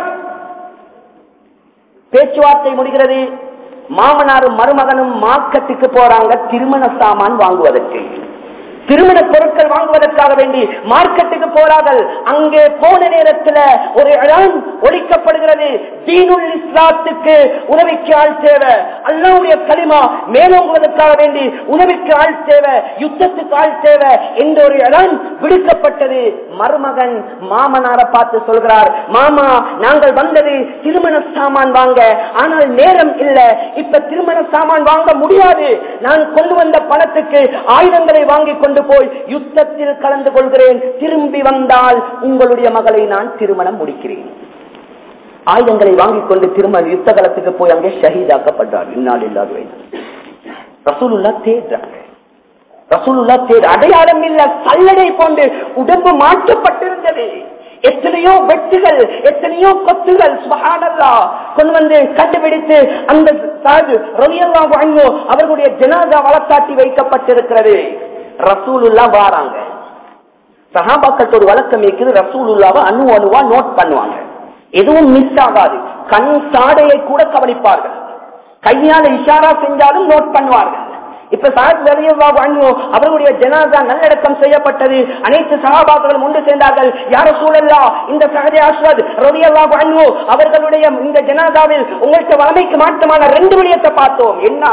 பேச்சுவார்த்தை முடிகிறது மாமனாரும் மருமகனும் மார்க்கெட்டுக்கு போறாங்க திருமண சாமான் வாங்குவதற்கு திருமண பொருட்கள் வாங்குவதற்காக வேண்டி மார்க்கெட்டுக்கு போறார்கள் அங்கே போன நேரத்தில் ஒரு இடம் ஒழிக்கப்படுகிறது தீனுல் இஸ்லாத்துக்கு உதவிக்கு ஆள் தேவை அல்லாவுடைய களிமா மேலோங்குவதற்காக வேண்டி உதவிக்கு ஆள் தேவை யுத்தத்துக்கு ஆள் தேவை என்ற ஒரு இடம் விடுக்கப்பட்டது மருமகன் மாமனார பார்த்து சொல்கிறார் மாமா நாங்கள் வந்தது திருமண சாமான் வாங்க ஆனால் நேரம் இல்ல இப்ப திருமண சாமான் வாங்க முடியாது நான் கொண்டு வந்த பணத்துக்கு ஆயுதங்களை வாங்கி கொண்டு போய் யுத்தத்தில் கலந்து கொள்கிறேன் திரும்பி வந்தால் உங்களுடைய மகளை நான் திருமணம் முடிக்கிறேன் ஆயுதங்களை வாங்கிக் கொண்டு திருமண யுத்த களத்துக்கு போய் அங்கே ஷஹீதாக்கப்படுறார் இந்நாள் இல்லாத ரசூலுல்லா தேடுறாங்க ரசூலுல்லா தேடு அடையாளம் இல்ல சல்லடை போன்று உடம்பு மாற்றப்பட்டிருந்தது எத்தனையோ வெட்டுகள் எத்தனையோ கொத்துகள் சுபஹானல்லா கொண்டு வந்து கண்டுபிடித்து அந்த சாது ரலியல்லா வாங்கோ அவர்களுடைய ஜனாதா வளர்த்தாட்டி வைக்கப்பட்டிருக்கிறது ரசூலுல்லா வாராங்க சஹாபாக்கள் ஒரு வழக்கம் இருக்குது ரசூலுல்லாவை அணு அணுவா நோட் பண்ணுவாங்க எதுவும் மிஸ் ஆகாது கண் சாடையை கூட கவனிப்பார்கள் கையால இஷாரா செஞ்சாலும் நோட் பண்ணுவார்கள் இப்ப சாத் வாங்கோ அவர்களுடைய ஜனாதா நல்லடக்கம் செய்யப்பட்டது அனைத்து சகாபாக்களும் ஒன்று சேர்ந்தார்கள் யார சூழல்லா இந்த சகதி ஆஸ்வத் ரவியல்லா வாங்கோ அவர்களுடைய இந்த ஜனாதாவில் உங்களுக்கு வளமைக்கு மாற்றமான ரெண்டு விடயத்தை பார்த்தோம் என்ன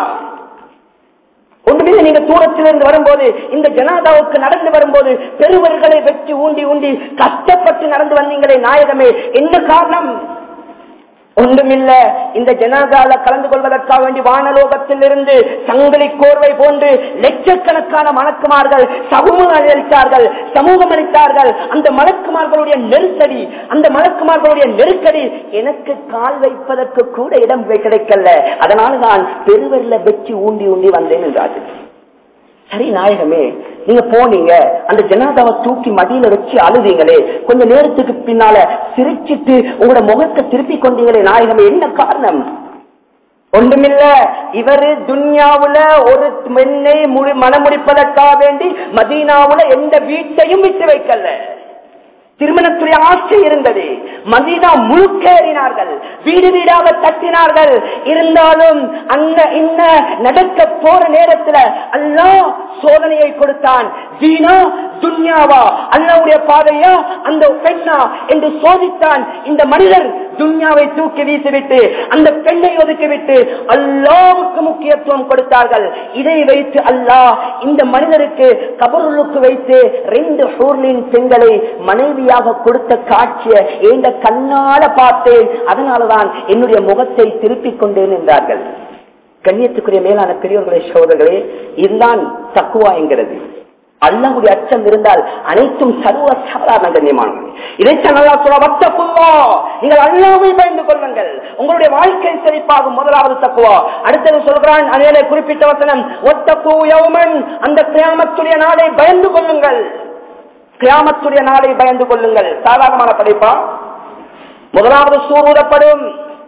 ஒன்றுமே நீங்க தூரத்திலிருந்து வரும்போது இந்த ஜனாதாவுக்கு நடந்து வரும்போது பெருவர்களை வச்சு ஊண்டி ஊண்டி கஷ்டப்பட்டு நடந்து வந்தீங்களே நாயகமே என்ன காரணம் ஒன்றுமில்ல இந்த ஜனாதால கலந்து கொள்வதற்காக வேண்டி வானலோகத்தில் இருந்து சங்கிலி கோர்வை போன்று லட்சக்கணக்கான மலக்குமார்கள் சமூகம் அளித்தார்கள் சமூகம் அளித்தார்கள் அந்த மலக்குமார்களுடைய நெருக்கடி அந்த மலக்குமார்களுடைய நெருக்கடி எனக்கு கால் வைப்பதற்கு கூட இடம் கிடைக்கல அதனால நான் பெருவரில் வச்சு ஊண்டி ஊண்டி வந்தேன் என்றார்கள் சரி நாயகமே நீங்க போனீங்க அந்த ஜனாதாவை தூக்கி மடியில வச்சு அழுதீங்களே கொஞ்ச நேரத்துக்கு பின்னால சிரிச்சிட்டு உங்களோட முகத்தை திருப்பி கொண்டீங்களே நாயகமே என்ன காரணம் ஒன்றுமில்ல இவரு துன்யாவுல ஒரு பெண்ணை முடி மனமுடிப்பதற்காக வேண்டி மதீனாவுல எந்த வீட்டையும் விட்டு வைக்கல திருமணத்துடைய ஆசை இருந்தது மதீனா முழுக்கேறினார்கள் வீடு வீடாக தட்டினார்கள் இருந்தாலும் அந்த இந்த நடக்க போற நேரத்துல அல்லா சோதனையை கொடுத்தான் தீனா துன்யாவா அல்லாவுடைய பாதையா அந்த பெண்ணா என்று சோதித்தான் இந்த மனிதர் துன்யாவை தூக்கி வீசிவிட்டு அந்த பெண்ணை ஒதுக்கிவிட்டு அல்லாவுக்கு முக்கியத்துவம் கொடுத்தார்கள் இதை வைத்து அல்லாஹ் இந்த மனிதருக்கு கபருளுக்கு வைத்து ரெண்டு ஹூர்லின் பெண்களை மனைவியாக கொடுத்த காட்சியை இந்த கண்ணால பார்த்தேன் அதனாலதான் என்னுடைய முகத்தை திருப்பிக் கொண்டேன் என்றார்கள் கண்ணியத்துக்குரிய மேலான பெரியவர்களே சோதர்களே இதுதான் தக்குவா என்கிறது அல்லாவுடைய அச்சம் இருந்தால் அனைத்தும் சர்வ சாதாரண கண்ணியமானது இதைத்தான் நல்லா சொல்ல வத்தக்குவா நீங்கள் அல்லாவை பயந்து கொள்ளுங்கள் உங்களுடைய வாழ்க்கை செழிப்பாகும் முதலாவது தக்குவா அடுத்தது சொல்கிறான் அதே குறிப்பிட்ட வசனம் ஒத்தக்கு யௌமன் அந்த கிராமத்துடைய நாளை பயந்து கொள்ளுங்கள் கிராமத்துடைய நாளை பயந்து கொள்ளுங்கள் சாதாரணமான படைப்பா முதலாவது சூரூடப்படும்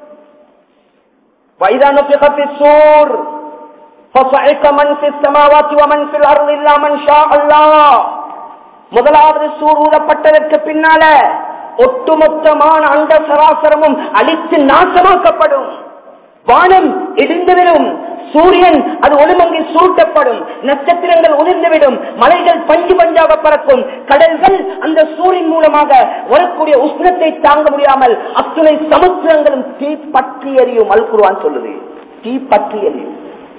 وإذا نفخ في الصور فصعق من في السماوات ومن في الأرض إلا من شاء الله முதலாவது சூர் ஊதப்பட்டதற்கு பின்னால ஒட்டுமொத்தமான அண்ட சராசரமும் அழித்து நாசமாக்கப்படும் வானம் இடிந்துவிடும் சூரியன் அது ஒளிமங்கி சூட்டப்படும் நட்சத்திரங்கள் உதிர்ந்துவிடும் மலைகள் பஞ்சு பஞ்சாக பறக்கும் கடல்கள் அந்த சூரியன் மூலமாக வரக்கூடிய உஷ்ணத்தை தாங்க முடியாமல் அத்துணை சமுத்திரங்களும் தீ பற்றி எறியும் அல்குருவான் சொல்லுது தீ பற்றி எறியும்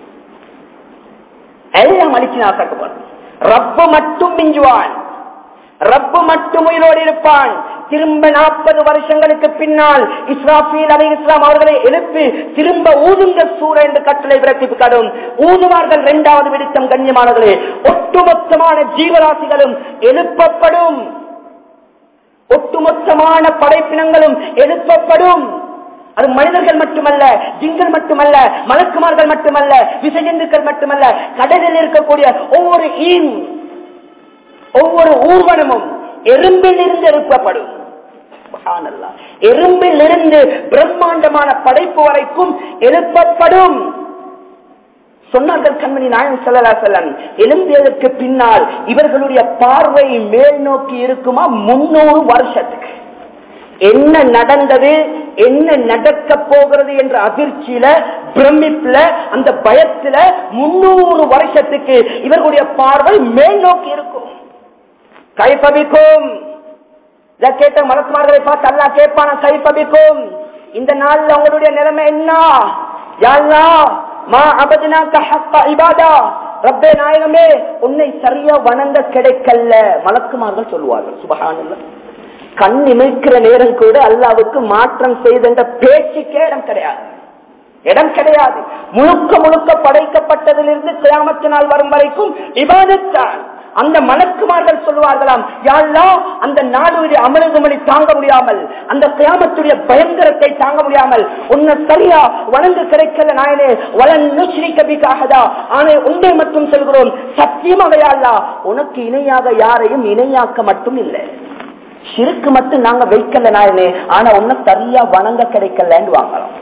எல்லாம் அழிச்சு நாசக்கப்படும் ரப்பு மட்டும் மிஞ்சுவான் ரப்பு மட்டும் உயிரோடு இருப்பான் திரும்ப நாற்பது வருஷங்களுக்கு பின்னால் இஸ்ராஃபீல் அலி இஸ்லாம் அவர்களை எழுப்பி திரும்ப ஊதுங்க சூர என்று கட்டளை பிறப்பிக்கப்படும் ஊதுவார்கள் இரண்டாவது விடுத்தம் கண்ணியமானவர்களே ஒட்டுமொத்தமான ஜீவராசிகளும் எழுப்பப்படும் ஒட்டுமொத்தமான படைப்பினங்களும் எழுப்பப்படும் அது மனிதர்கள் மட்டுமல்ல ஜிங்கள் மட்டுமல்ல மலக்குமார்கள் மட்டுமல்ல விசஜந்துக்கள் மட்டுமல்ல கடலில் இருக்கக்கூடிய ஒவ்வொரு ஈன் ஒவ்வொரு ஊர்வனமும் எறும்பில் இருந்து எழுப்பப்படும் எறும்பில் இருந்து பிரம்மாண்டமான படைப்பு வரைக்கும் எழுப்பப்படும் சொன்னார்கள் கண்மணி நாயன் செல்லலா செல்லன் எழுந்தியதற்கு பின்னால் இவர்களுடைய பார்வை மேல் நோக்கி இருக்குமா முன்னூறு வருஷத்துக்கு என்ன நடந்தது என்ன நடக்க போகிறது என்ற அதிர்ச்சியில பிரமிப்புல அந்த பயத்துல முன்னூறு வருஷத்துக்கு இவர்களுடைய பார்வை மேல் நோக்கி இருக்கும் கைப்பபிக்கும் இதை கேட்ட மலக்குமார்களை பார்த்து அல்லா கேட்பான கைப்பபிக்கும் இந்த நாள்ல உங்களுடைய நிலைமை என்ன யாழ்லா மா அபதினா இபாதா ரப்பே நாயகமே உன்னை சரியா வணங்க கிடைக்கல மலக்குமார்கள் சொல்லுவார்கள் சுபகானல்ல கண் இமைக்கிற நேரம் கூட அல்லாவுக்கு மாற்றம் செய்த பேச்சுக்கே இடம் கிடையாது இடம் கிடையாது முழுக்க முழுக்க படைக்கப்பட்டதிலிருந்து கிராமத்து நாள் வரும் வரைக்கும் இபாதத்தான் அந்த மலக்குமார்கள் சொல்லுவார்களாம் யாழ்லா அந்த நாடுடைய அமலுகுமணி தாங்க முடியாமல் அந்த கிராமத்துடைய பயங்கரத்தை தாங்க முடியாமல் உன்னை சரியா வணங்க கிடைக்கல நாயனே வளன் கபிக்காகதா ஆனே உண்டை மட்டும் சொல்கிறோம் சத்தியமாக யாழ்லா உனக்கு இணையாக யாரையும் இணையாக்க மட்டும் இல்லை சிறுக்கு மட்டும் நாங்க வைக்கல நாயனே ஆனா உன்னை சரியா வணங்க கிடைக்கலன்னு வாங்கலாம்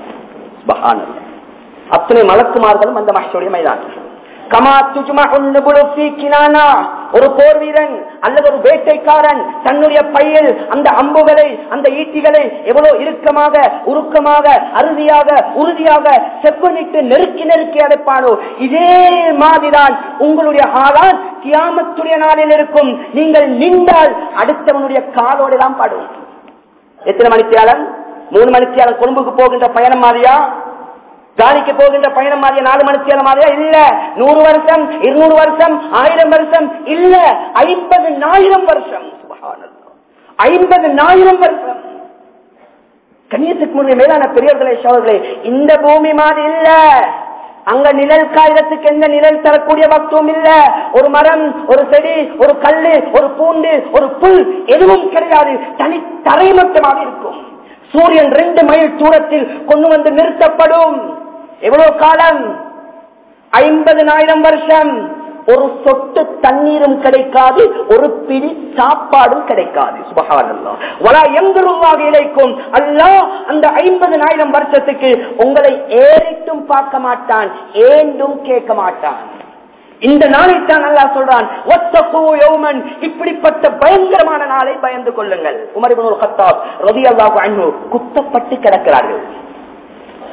அத்தனை மலக்குமார்களும் அந்த மகிழ்ச்சியுடைய மைதானம் கமா துஜுமா ஒரு போர் வீரன் அல்லது ஒரு வேட்டைக்காரன் தன்னுடைய பையில் அந்த அம்புகளை அந்த ஈட்டிகளை எவ்வளவு இறுக்கமாக உருக்கமாக அறுதியாக உறுதியாக செப்பனிட்டு நெருக்கி நெருக்கி அடைப்பானோ இதே மாதிரிதான் உங்களுடைய ஆளால் கியாமத்துடைய நாளில் இருக்கும் நீங்கள் நின்றால் அடுத்தவனுடைய காலோடு தான் பாடும் எத்தனை மணித்தியாளன் மூணு மணித்தியாளன் கொழும்புக்கு போகின்ற பயணம் மாதிரியா காலிக்கு போகின்ற பயணம் மாதிரியா நாலு மணித்தியால மாதிரியா இல்ல நூறு வருஷம் இருநூறு வருஷம் ஆயிரம் வருஷம் இல்ல ஐம்பது ஆயிரம் வருஷம் ஐம்பது ஆயிரம் வருஷம் கண்ணியத்துக்கு முன்னே மேலான பெரியவர்களே சோழர்களே இந்த பூமி மாதிரி இல்ல அங்க நிழல் காகிதத்துக்கு எந்த நிழல் தரக்கூடிய வக்துவம் இல்ல ஒரு மரம் ஒரு செடி ஒரு கல்லு ஒரு பூண்டு ஒரு புல் எதுவும் கிடையாது தனி தரை மட்டுமாக இருக்கும் சூரியன் ரெண்டு மைல் தூரத்தில் கொண்டு வந்து நிறுத்தப்படும் எவ்வளவு காலம் ஐம்பதனாயிரம் வருஷம் ஒரு சொட்டு தண்ணீரும் கிடைக்காது ஒரு பிடி சாப்பாடும் கிடைக்காது சுபகானல்லா வலா எங்குருவாக இழைக்கும் அல்லா அந்த ஐம்பதனாயிரம் வருஷத்துக்கு உங்களை ஏறிட்டும் பார்க்க மாட்டான் ஏண்டும் கேட்க மாட்டான் இந்த நாளைத்தான் அல்லா சொல்றான் இப்படிப்பட்ட பயங்கரமான நாளை பயந்து கொள்ளுங்கள் உமரிபுல் கத்தாப் ரவி அல்லாஹ் குத்தப்பட்டு கிடக்கிறார்கள்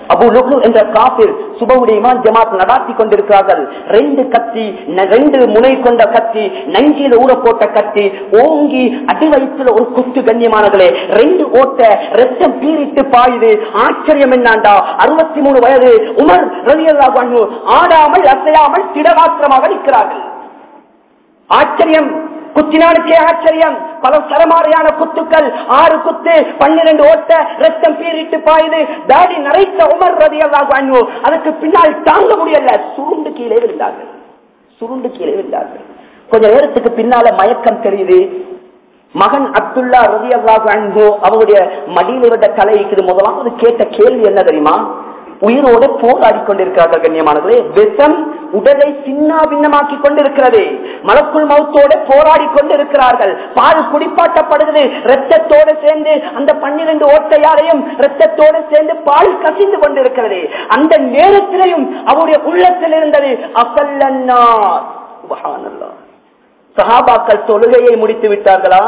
அபு லுக்லு என்ற காபிர் சுபவுடைய இமான் ஜமாத் நடாத்தி கொண்டிருக்கிறார்கள் ரெண்டு கத்தி ந- ரெண்டு முனை கொண்ட கத்தி நஞ்சில ஊற போட்ட கத்தி ஓங்கி அடி வயிற்றுல ஒரு குத்து கண்ணியமானங்களே ரெண்டு ஓட்ட ரத்தம் பீரிட்டு பாயுது ஆச்சரியம் என்னாண்டா அறுபத்தி மூணு வயது உமர் ரலியல்லா ஆடாமல் அசையாமல் திடகாத்திரமாக நிற்கிறார்கள் ஆச்சரியம் குத்தினானுக்கே ஆச்சரியம் பல சரமாரியான குத்துக்கள் ஆறு குத்து பன்னிரண்டு ஓட்ட ரத்தம் பீரிட்டு பாயுது தாடி நரைத்த உமர் ரதி அல்லாஹ் அதுக்கு பின்னால் தாங்க முடியல சுருண்டு கீழே விழுந்தார்கள் சுருண்டு கீழே விழுந்தார்கள் கொஞ்ச நேரத்துக்கு பின்னால மயக்கம் தெரியுது மகன் அப்துல்லா ரதி அல்லாஹ் அவருடைய மடியில் விட்ட தலை இருக்குது முதலாவது கேட்ட கேள்வி என்ன தெரியுமா உயிரோடு போராடி கொண்டிருக்கிறார்கள் கண்ணியமானவர்களே விஷம் உடலை சின்ன பின்னமாக்கி கொண்டிருக்கிறது மலக்குள் மௌத்தோடு போராடி கொண்டிருக்கிறார்கள் பால் குடிப்பாட்டப்படுகிறது ரத்தத்தோடு சேர்ந்து அந்த பன்னிரண்டு ஓட்டையாரையும் ரத்தத்தோடு சேர்ந்து பால் கசிந்து கொண்டிருக்கிறது அந்த நேரத்திலையும் அவருடைய உள்ளத்தில் இருந்தது அசல்லன்னா சுபஹானல்லாஹ். சஹாபாக்கள் தொழுகையை முடித்து விட்டார்களா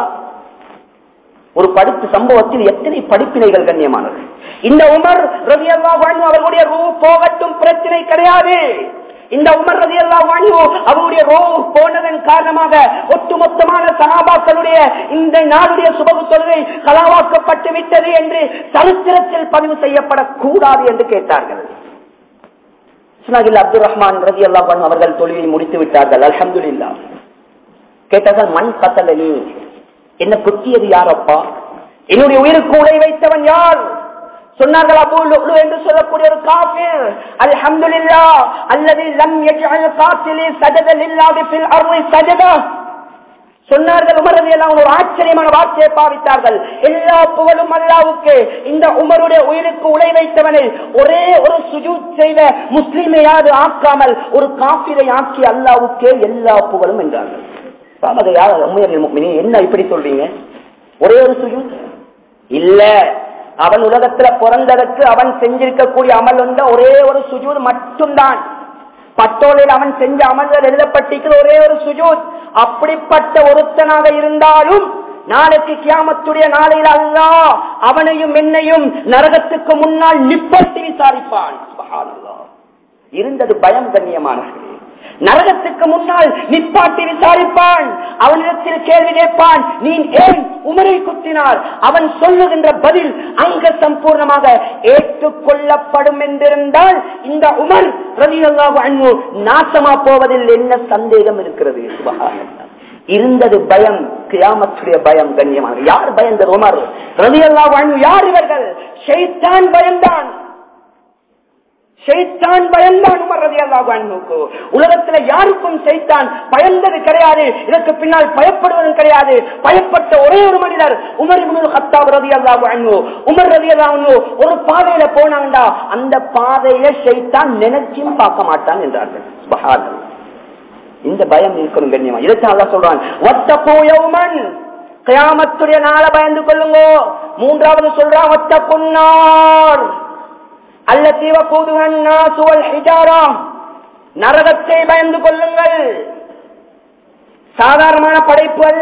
ஒரு படிப்பு சம்பவத்தில் எத்தனை படிப்பினைகள் கண்ணியமானது இந்த உமர் ரவி அவர்களுடைய ரூ போகட்டும் பிரச்சனை கிடையாது இந்த உமர் ரதி அவருடைய ரோ போனதன் காரணமாக ஒட்டுமொத்தமான சகாபாக்களுடைய இந்த நாளுடைய சுபகு தொழுகை கலாவாக்கப்பட்டு விட்டது என்று சரித்திரத்தில் பதிவு செய்யப்படக்கூடாது என்று கேட்டார்கள் இஸ்மாயில் அப்துல் ரஹ்மான் ரதி அல்லாஹ் அவர்கள் தொழுகை முடித்து விட்டார்கள் அல்ஹம்துலில்லாஹ் கேட்டார்கள் மண் கத்தலனி என்ன குத்தியது யாரப்பா என்னுடைய உயிருக்கு உடை வைத்தவன் யார் சொன்னார்கள் அபூ லுக்லு என்று சொல்லக்கூடிய ஒரு காஃபிர் அல்ஹம்துலில்லாஹ் அல்லது லம் யஜ்அல் காத்திலி சஜத லில்லாஹி ஃபில் அர்தி சஜதா சொன்னார்கள் உமர் ரலியல்லாஹு அன்ஹு ஒரு ஆச்சரியமான வார்த்தையை பாவித்தார்கள் எல்லா புகழும் அல்லாவுக்கு இந்த உமருடைய உயிருக்கு உழை வைத்தவனை ஒரே ஒரு சுஜூத் செய்த முஸ்லிமையாவது ஆக்காமல் ஒரு காப்பிரை ஆக்கி அல்லாவுக்கே எல்லா புகழும் என்றார்கள் பாமக யார் உண்மையர்கள் முக்மினி என்ன இப்படி சொல்றீங்க ஒரே ஒரு சுஜூத் இல்ல அவன் உலகத்துல பிறந்ததற்கு அவன் செஞ்சிருக்கக்கூடிய அமல் வந்த ஒரே ஒரு சுஜூத் மட்டும்தான் பட்டோலில் அவன் செஞ்ச அமல்கள் எழுதப்பட்டிருக்கிற ஒரே ஒரு சுஜூத் அப்படிப்பட்ட ஒருத்தனாக இருந்தாலும் நாளைக்கு கியாமத்துடைய நாளையில் அல்லா அவனையும் என்னையும் நரகத்துக்கு முன்னால் நிப்பட்டி விசாரிப்பான் சுப்ஹானல்லாஹ். இருந்தது பயம் கண்ணியமானது நரகத்துக்கு முன்னால் நிப்பாட்டி விசாரிப்பான் அவனிடத்தில் கேள்வி கேட்பான் நீ ஏன் உமரை குத்தினார் அவன் சொல்லுகின்ற பதில் அங்க சம்பூர்ணமாக ஏற்றுக்கொள்ளப்படும் என்றிருந்தால் இந்த உமர் ரதியல்லாஹு அன்ஹு நாசமா போவதில் என்ன சந்தேகம் இருக்கிறது சுபஹானல்லாஹ். இருந்தது பயம் கியாமத்துடைய பயம் கண்ணியமாக யார் பயந்தது உமர் ரதியல்லாஹு அன்ஹு யார் இவர்கள் ஷைத்தான் பயந்தான் ஷைத்தான் பயந்தான் உமர் ரலியல்லாஹு அன்ஹுக்கு உலகத்துல யாருக்கும் ஷைத்தான் பயந்தது கிடையாது இதற்கு பின்னால் பயப்படுவதும் கிடையாது பயப்பட்ட ஒரே ஒரு மனிதர் உமர் இப்னுல் கத்தாப் ரலியல்லாஹு அன்ஹு உமர் ரலியல்லாஹு அன்ஹு ஒரு பாதையில போனாங்கடா அந்த பாதையில ஷைத்தான் நினைச்சும் பார்க்க மாட்டான் என்றார்கள் சுப்ஹானல்லாஹ் இந்த பயம் இருக்கணும் கண்ணியமா இதைத்தான் அல்லாஹ் சொல்றான் வத்தகூ யௌமன் கியாமத்துடைய நாளை பயந்து கொள்ளுங்க மூன்றாவது சொல்றான் வத்தகுன்னார் அல்லத்தி வகூதுஹா الناس والحجارة நரகத்தை பயந்து கொள்ளுங்கள் சாதாரணமான படைப்பு அல்ல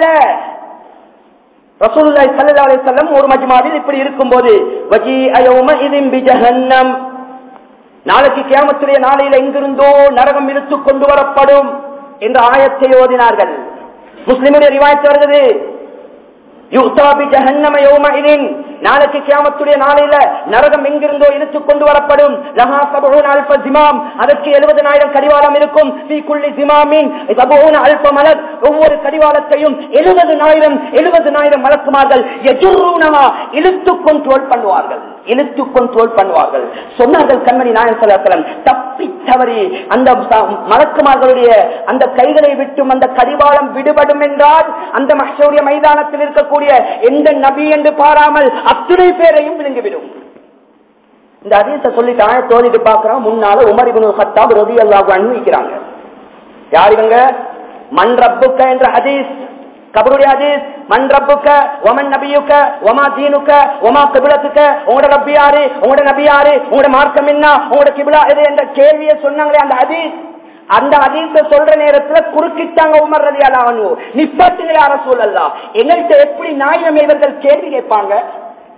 ரசூலுல்லாஹி ஸல்லல்லாஹு அலைஹி வஸல்லம் ஒரு மஜ்மாவில் இப்படி இருக்கும்போது வஜீஅ யௌமஇதின் பிஜஹன்னம் நாளைக்கு கியாமத்துடைய நாளையில் எங்கிருந்தோ நரகம் இழுத்துக் கொண்டு வரப்படும் என்ற ஆயத்தை ஓதினார்கள் முஸ்லிமுடைய ரிவாயத்து வருகிறது யுக்தா பிஜஹன்னம யௌமஇதின் நாளைக்கு கியாமத்துடைய நாளையில நரகம் எங்கிருந்தோ இழுத்துக் கொண்டு வரப்படும் லஹா சபூன் அல்ப ஜிமாம் அதற்கு எழுபதனாயிரம் கடிவாளம் இருக்கும் தீக்குள்ளி ஜிமாமின் சபூன் அல்ப மலர் ஒவ்வொரு கடிவாளத்தையும் எழுபதனாயிரம் எழுபதனாயிரம் மலக்குமார்கள் எஜுர்ரூனமா இழுத்துக் கொண்டோல் பண்ணுவார்கள் இழுத்துக் கொண்டோல் பண்ணுவார்கள் சொன்னார்கள் கண்மணி நாயன் சலாசலம் தப்பி தவறி அந்த ச- மலக்குமார்களுடைய அந்த கைகளை விட்டும் அந்த கடிவாளம் விடுபடும் என்றால் அந்த மஹ்ஷூரிய மைதானத்தில் இருக்கக்கூடிய எந்த நபி என்று பாராமல் அத்துணை பேரையும் விழுங்கிவிடும் இந்த அதீச சொல்லிட்டு ஆய தோதிட்டு பாக்குறோம் முன்னால உமர் இப்னு ஹத்தாப் ரதி அல்லாஹ் அனுபவிக்கிறாங்க யார் இவங்க மண் ரப்புக்க என்ற ஹதீஸ் கபருடைய ஹதீஸ் மண் ரப்புக்க ஒமன் நபியுக்க ஒமா தீனுக்க ஒமா கிபிலத்துக்க உங்களோட ரப்பி யாரு உங்களோட நபி யாரு உங்களோட மார்க்கம் என்ன உங்களோட கிபிலா எது என்ற கேள்வியை சொன்னாங்களே அந்த ஹதீஸ் அந்த ஹதீஸ சொல்ற நேரத்துல குறுக்கிட்டாங்க உமர் ரதி அல்லாஹ் நிப்பாட்டுங்க யார சூழல்லா எங்கள்கிட்ட எப்படி நாயினம் இவர்கள் கேள்வி கேட்பாங்க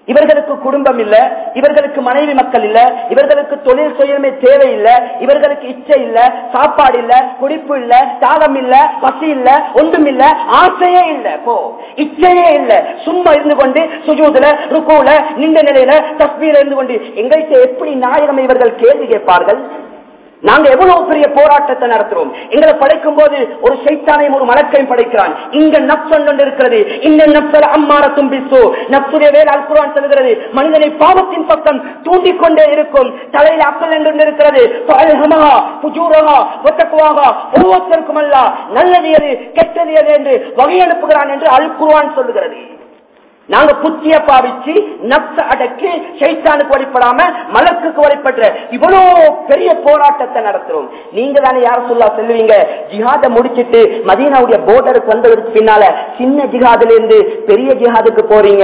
இவர்களுக்கு குடும்பம் இல்ல இவர்களுக்கு மனைவி மக்கள் இல்ல இவர்களுக்கு தொழில் சுயமே தேவையில்லை இவர்களுக்கு இச்சை இல்ல சாப்பாடு இல்ல குடிப்பு இல்ல தாகம் இல்ல பசி இல்ல ஒன்றும் இல்ல ஆசையே இல்ல போ இச்சையே இல்ல சும்மா இருந்து கொண்டு சுஜூதுல ருக்கூல நின்ற நிலையில தஸ்மீல இருந்து கொண்டு எங்கள்கிட்ட எப்படி நாயகம் இவர்கள் கேள்வி கேட்பார்கள் நாங்க எவ்வளவு பெரிய போராட்டத்தை நடத்துறோம் எங்களை படைக்கும் போது ஒரு சைத்தானையும் ஒரு மலக்கையும் படைக்கிறான் இங்க நப்சன் ஒன்று இருக்கிறது இந்த நப்சல் அம்மாரத்தும் பிசு நப்சுடைய வேலை அல்குரான் சொல்கிறது மனிதனை பாவத்தின் பக்கம் தூண்டிக் கொண்டே இருக்கும் தலையில அக்கல் என்று ஒன்று இருக்கிறது பல்ஹமஹா, புஜூரஹா, ஒத்தக்குவாகா, ஒவ்வொருத்தருக்கும் அல்ல நல்லது எது கெட்டது எது என்று வகை அனுப்புகிறான் என்று அல் குர்ஆன் சொல்லுகிறது நாங்க புத்திய பாவிச்சு நப்ச அடக்கி சைத்தானுக்கு வழிபடாம மலக்குக்கு வழிபடுற இவ்வளவு பெரிய போராட்டத்தை நடத்துறோம் நீங்க தானே யார சொல்லா சொல்லுவீங்க ஜிஹாத முடிச்சிட்டு மதீனாவுடைய போர்டருக்கு வந்ததற்கு பின்னால சின்ன ஜிஹாதுல இருந்து பெரிய ஜிஹாதுக்கு போறீங்க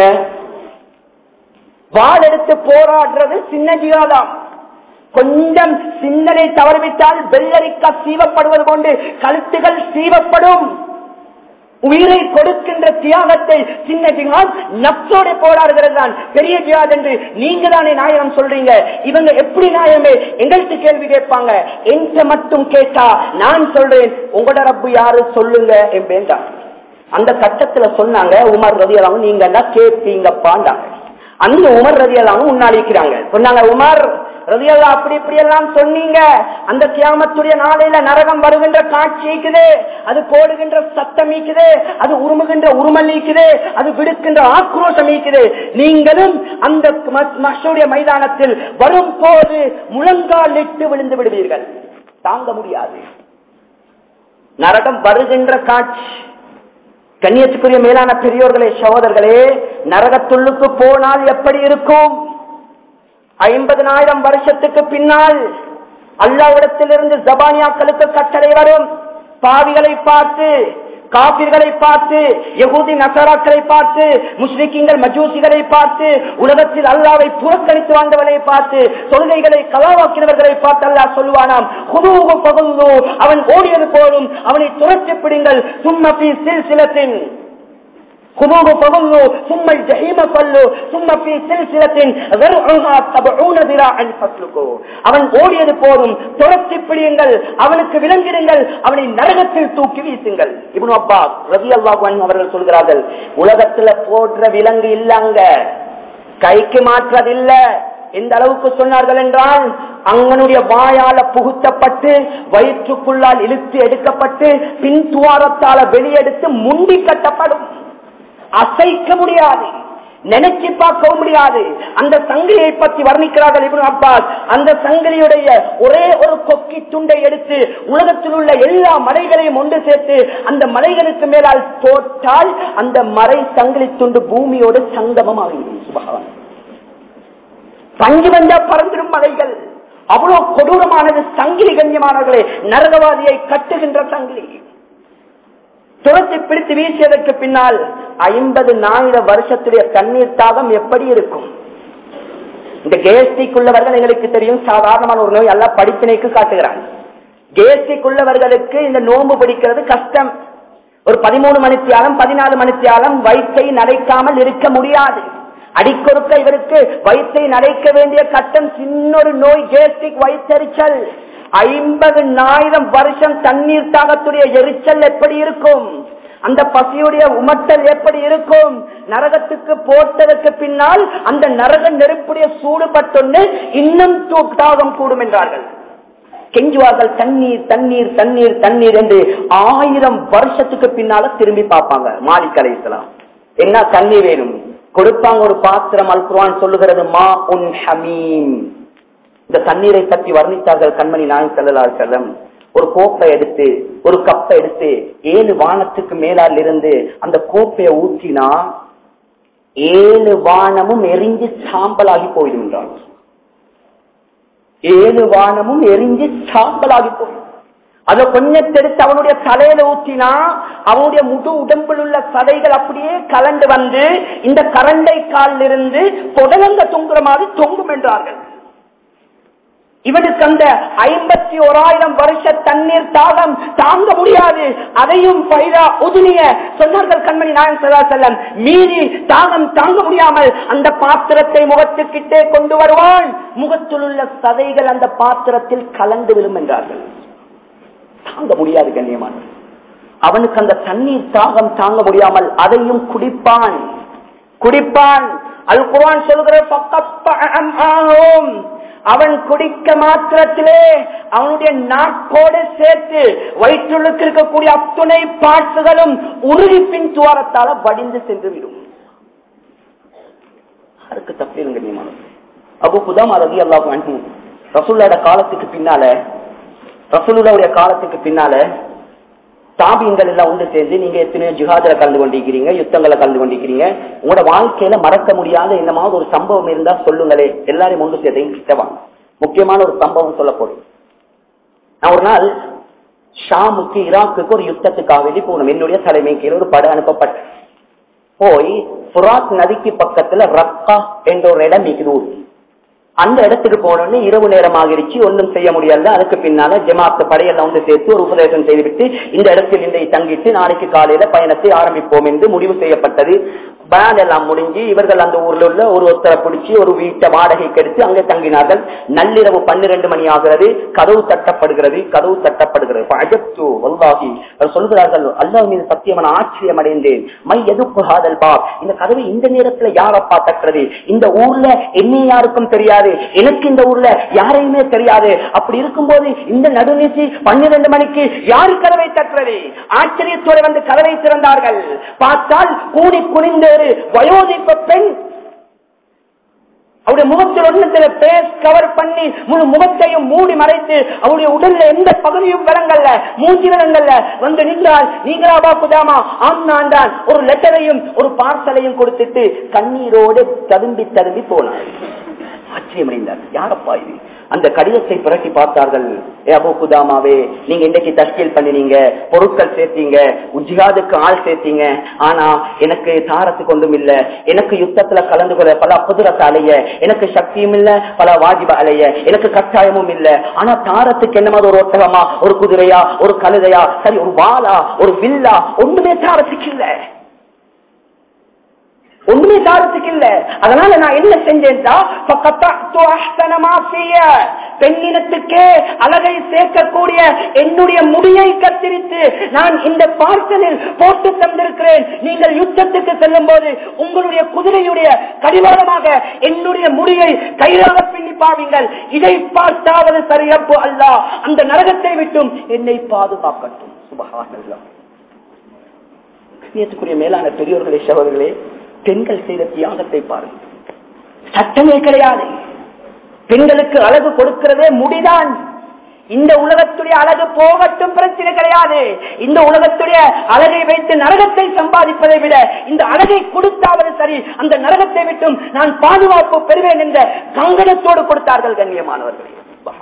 வாள் எடுத்து போராடுறது சின்ன ஜிஹாதாம் கொஞ்சம் சிந்தனை தவறிவிட்டால் வெள்ளரிக்கா சீவப்படுவது கொண்டு கழுத்துகள் சீவப்படும் உயிரை கொடுக்கின்ற தியாகத்தை சின்ன ஜிஹாத் நப்சோட போராடுகிறது தான் பெரிய ஜிஹாத் என்று நீங்க தானே நாயகம் சொல்றீங்க இவங்க எப்படி நாயமே எங்கள்கிட்ட கேள்வி கேட்பாங்க எங்க மட்டும் கேட்டா நான் சொல்றேன் உங்களோட ரப்பு யாரு சொல்லுங்க என்பேன்டா அந்த கட்டத்துல சொன்னாங்க உமர் ரதியெல்லாம் நீங்க எல்லாம் கேட்பீங்கப்பாண்டாங்க அந்த உமர் ரதியெல்லாம் உன்னாளிக்கிறாங்க சொன்னாங்க உமர் ரதியல்லா அப்படி இப்படி எல்லாம் சொன்னீங்க அந்த கியாமத்துடைய நாளையில நரகம் வருகின்ற காட்சி இருக்குது அது போடுகின்ற சத்தம் ஈக்குது அது உருமுகின்ற உருமல் நீக்குது அது விடுக்கின்ற ஆக்ரோஷம் நீக்குது நீங்களும் அந்த மஷூடைய மைதானத்தில் வரும் போது முழங்கால் இட்டு விழுந்து விடுவீர்கள் தாங்க முடியாது நரகம் வருகின்ற காட்சி கண்ணியத்துக்குரிய மேலான பெரியோர்களே சகோதரர்களே நரகத்துள்ளுக்கு போனால் எப்படி இருக்கும் ஐம்பதனாயிரம் வருஷத்துக்கு பின்னால் அல்லாவிடத்திலிருந்து ஜபானியாக்களுக்கு கட்டளை வரும் பாவிகளை பார்த்து காபிர்களை பார்த்து யகூதி நசராக்களை பார்த்து முஸ்லிக்கிங்கள் மஜூசிகளை பார்த்து உலகத்தில் அல்லாவை புறக்கணித்து வாழ்ந்தவர்களை பார்த்து தொழுகைகளை கலாவாக்கினவர்களை பார்த்து அல்லாஹ் சொல்லுவானாம் "ஹுதூஹு ஃபகுல்லூ." அவன் ஓடியது போலும் அவனை துரத்தி பிடிங்கள் சும்மபி சில்சிலத்தின் خذوه فغلوا ثم الجحيم صلوا ثم في سلسلة ذرعها سبعون ذراعا فاسلكوا அவன் ஓடியது போதும் துரத்தி பிடியுங்கள் அவனுக்கு விளங்கிடுங்கள் அவனை நரகத்தில் தூக்கி வீசுங்கள் இப்னு அப்பாஸ் ரலியல்லாஹு அன்ஹு அவர்கள் சொல்கிறார்கள் உலகத்துல போடுற விலங்கு இல்லங்க கைக்கு மாற்றதில்ல எந்த அளவுக்கு சொன்னார்கள் என்றால் அங்கனுடைய வாயால புகுத்தப்பட்டு வயிற்றுக்குள்ளால் இழுத்து எடுக்கப்பட்டு பின் துவாரத்தால வெளியெடுத்து முண்டி கட்டப்படும் அசைக்க முடியாது நினைச்சு பார்க்கவும் முடியாது அந்த சங்கிலியை பற்றி வர்ணிக்கிறார்கள் இப்னு அப்பாஸ் அந்த சங்கிலியுடைய ஒரே ஒரு கொக்கி துண்டை எடுத்து உலகத்தில் உள்ள எல்லா மலைகளையும் ஒன்று சேர்த்து அந்த மலைகளுக்கு மேலால் போட்டால் அந்த மறை சங்கிலி துண்டு பூமியோடு சங்கமமாகிறது சுபகாரம் பஞ்சு வந்தா பறந்திடும் மலைகள் அவ்வளவு கொடூரமானது சங்கிலி கண்ணியமானவர்களே நரகவாதியை கட்டுகின்ற சங்கிலி துரத்தி பிடித்து வீசியதற்கு பின்னால் ஐம்பது நாயிர வருஷத்துடைய தண்ணீர் தாகம் எப்படி இருக்கும் இந்த கேஸ்டிக் உள்ளவர்கள் எங்களுக்கு தெரியும் சாதாரணமான ஒரு நோய் எல்லாம் படிப்பினைக்கு காட்டுகிறாங்க கேஸ்டிக் உள்ளவர்களுக்கு இந்த நோன்பு பிடிக்கிறது கஷ்டம் ஒரு பதிமூணு மணித்தியாலம் பதினாலு மணித்தியாலம் வயிற்றை நடைக்காமல் இருக்க முடியாது அடிக்கொருக்க இவருக்கு வயிற்றை நடைக்க வேண்டிய கட்டம் சின்னொரு நோய் கேஸ்டிக் வயிற்றெரிச்சல் ஐம்பது ஆயிரம் வருஷம் தண்ணீர் தாகத்துடைய எரிச்சல் எப்படி இருக்கும் அந்த பசியுடைய உமட்டல் எப்படி இருக்கும் நரகத்துக்கு போட்டதற்கு பின்னால் அந்த நரக நெருப்புடைய சூடுபட்டொன்னு இன்னும் தூ- தாகம் கூடும் என்றார்கள் கெஞ்சுவார்கள் தண்ணீர் தண்ணீர் தண்ணீர் தண்ணீர் என்று ஆயிரம் வருஷத்துக்கு பின்னால திரும்பி பார்ப்பாங்க மாலிக் அலைஹிஸ்ஸலாம் என்ன தண்ணி வேணும் கொடுப்பாங்க ஒரு பாத்திரம் அல் குர்ஆன் சொல்லுகிறது மா உன் ஹமீம் இந்த தண்ணீரை பற்றி வர்ணித்தார்கள் கண்மணி நாயகம் ஸல்லல்லாஹு அலைஹி வஸல்லம் ஒரு கோப்பை எடுத்து ஒரு கப்பை எடுத்து ஏழு வானத்துக்கு மேலால் இருந்து அந்த கோப்பையை ஊற்றினா ஏழு வானமும் எரிஞ்சு சாம்பலாகி போயிடும் என்றார் ஏழு வானமும் எரிஞ்சு சாம்பலாகி போயிடும் அத கொஞ்சத்தெடுத்து அவனுடைய தலையில ஊற்றினா அவனுடைய முழு உடம்பில் உள்ள சதைகள் அப்படியே கலண்டு வந்து இந்த கரண்டை காலில் இருந்து புடலங்க தொங்குற மாதிரி தொங்கும் என்றார்கள் இவனுக்கு அந்த ஐம்பத்தி ஓராயிரம் வருஷ தண்ணீர் தாகம் தாங்க முடியாது அதையும் பைதா உதுனிய சொன்னார்கள் கண்மணி நாயன் சதா செல்லம் மீறி தாகம் தாங்க முடியாமல் அந்த பாத்திரத்தை முகத்துக்கிட்டே கொண்டு வருவான் முகத்தில் உள்ள சதைகள் அந்த பாத்திரத்தில் கலந்து விழும் என்றார்கள் தாங்க முடியாது கண்ணியமான அவனுக்கு அந்த தண்ணீர் தாகம் தாங்க முடியாமல் அதையும் குடிப்பான் குடிப்பான் அல் குர்ஆன் சொல்கிற அவன் குடிக்க மாத்திரத்திலே அவனுடைய நாக்கோடு சேர்த்து வயிற்றுள்ளுக்கு இருக்கக்கூடிய அத்துணை பாட்டுகளும் உருகிப்பின் துவாரத்தால வடிந்து சென்றுவிடும் அதுக்கு தப்பில்லை கண்ணியமான அபு குதாமா ரவி அல்லாஹ் ரசூல்லோட காலத்துக்கு பின்னால ரசூலுடைய காலத்துக்கு பின்னால தாபியங்கள் எல்லாம் ஒன்று சேர்ந்து நீங்க எத்தனையோ ஜிஹாதில கலந்து கொண்டிருக்கிறீங்க யுத்தங்களை கலந்து கொண்டிருக்கிறீங்க உங்களோட வாழ்க்கையில மறக்க முடியாத என்னமாவது ஒரு சம்பவம் இருந்தா சொல்லுங்களே எல்லாரையும் ஒன்று சேர்த்தையும் கிட்டவாங்க முக்கியமான ஒரு சம்பவம் சொல்ல போறேன் நான் ஒரு நாள் ஷாமுக்கு ஈராக்குக்கு ஒரு யுத்தத்துக்காக வேண்டி போகணும் என்னுடைய தலைமை கீழே ஒரு படை அனுப்பப்பட்டேன் போய் புராத் நதிக்கு பக்கத்துல ரக்கா என்ற ஒரு இடம் இருக்குது ஊர் அந்த இடத்துக்கு போனோடனே இரவு நேரம் ஆகிருச்சு ஒன்றும் செய்ய முடியல அதுக்கு பின்னால ஜமாத்து படையெல்லாம் வந்து சேர்த்து ஒரு உபதேசம் செய்துவிட்டு இந்த இடத்தில் இன்றை தங்கிட்டு நாளைக்கு காலையில பயணத்தை ஆரம்பிப்போம் என்று முடிவு செய்யப்பட்டது பேன் எல்லாம் முடிஞ்சு இவர்கள் அந்த ஊர்ல உள்ள ஒரு ஒத்தரை பிடிச்சி ஒரு வீட்டை வாடகைக்கு எடுத்து அங்கே தங்கினார்கள் நள்ளிரவு பன்னிரண்டு மணி ஆகிறது கதவு தட்டப்படுகிறது கதவு தட்டப்படுகிறது அஜப்து வல்லாஹி அவர் சொல்கிறார்கள் அல்லாஹ் மீது சத்தியமான ஆச்சரியம் அடைந்தேன் மை எதுப்பு ஹாதல் பாப் இந்த கதவை இந்த நேரத்துல யாரப்பா தட்டுறது இந்த ஊர்ல என்ன யாருக்கும் தெரியாது எனக்கு இந்த ஊர்ல யாரையுமே தெரியாது அப்படி இருக்கும்போது இந்த நடுநீசி பன்னிரண்டு மணிக்கு யாரு கதவை தட்டுறது ஆச்சரியத்தோடு வந்து கதவை திறந்தார்கள் பார்த்தால் கூடி குனிந்த ஒரு வயோதிப்ப பெண் அவருடைய முகத்தில் ஒன்னத்துல பேஸ் கவர் பண்ணி முழு முகத்தையும் மூடி மறைத்து அவருடைய உடல்ல எந்த பகுதியும் விலங்கல்ல மூஞ்சி விலங்கல்ல வந்து நின்றால் நீங்களாபா குதாமா ஆம் நான் தான் ஒரு லெட்டரையும் ஒரு பார்சலையும் கொடுத்துட்டு கண்ணீரோடு ததும்பி ததும்பி போனார் ஆச்சரியமடைந்தார் யாரப்பா இது அந்த கடிதத்தை புரட்டி பார்த்தார்கள் ஏ அபு குதாமாவே நீங்க இன்றைக்கு தஸ்கீல் பண்ணினீங்க பொருட்கள் சேர்த்தீங்க உஜிகாதுக்கு ஆள் சேர்த்தீங்க ஆனா எனக்கு தாரத்துக்கு ஒன்றும் இல்ல எனக்கு யுத்தத்துல கலந்து கொள்ள பல குதிரத்தை அலைய எனக்கு சக்தியும் இல்ல பல வாஜிப அலைய எனக்கு கட்டாயமும் இல்ல ஆனா தாரத்துக்கு என்ன மாதிரி ஒரு ஒட்டகமா ஒரு குதிரையா ஒரு கழுதையா சரி ஒரு வாளா ஒரு வில்லா ஒண்ணுமே தாரத்துக்கு இல்ல ஒண்ணுமே தாரத்துக்கு இல்ல அதனால நான் என்ன செஞ்சேன்டா பெண்ணினத்துக்கே அழகை சேர்க்கக்கூடிய என்னுடைய முடியை கத்திரித்து நான் இந்த பார்சலில் போட்டு தந்திருக்கிறேன் நீங்கள் யுத்தத்துக்கு செல்லும் போது உங்களுடைய குதிரையுடைய கடிவாளமாக என்னுடைய முடியை கையாக பின்னி பாவீங்கள் இதை பார்த்தாவது சரியப்பு அல்ல அந்த நரகத்தை விட்டும் என்னை பாதுகாக்கட்டும் சுபகாரம் கண்ணியத்துக்குரிய மேலான பெரியோர்களே சகோதரர்களே பெண்கள் செய்த தியாகத்தை பாருங்கள் சட்டமே கிடையாது பெண்களுக்கு அழகு கொடுக்கிறதே முடிதான் இந்த உலகத்துடைய அழகு போகட்டும் பிரச்சனை கிடையாது இந்த உலகத்துடைய அழகை வைத்து நரகத்தை சம்பாதிப்பதை விட இந்த அழகை கொடுத்தாவது சரி அந்த நரகத்தை விட்டும் நான் பாதுகாப்பு பெறுவேன் என்ற கங்கணத்தோடு கொடுத்தார்கள் கண்ணியமானவர்களே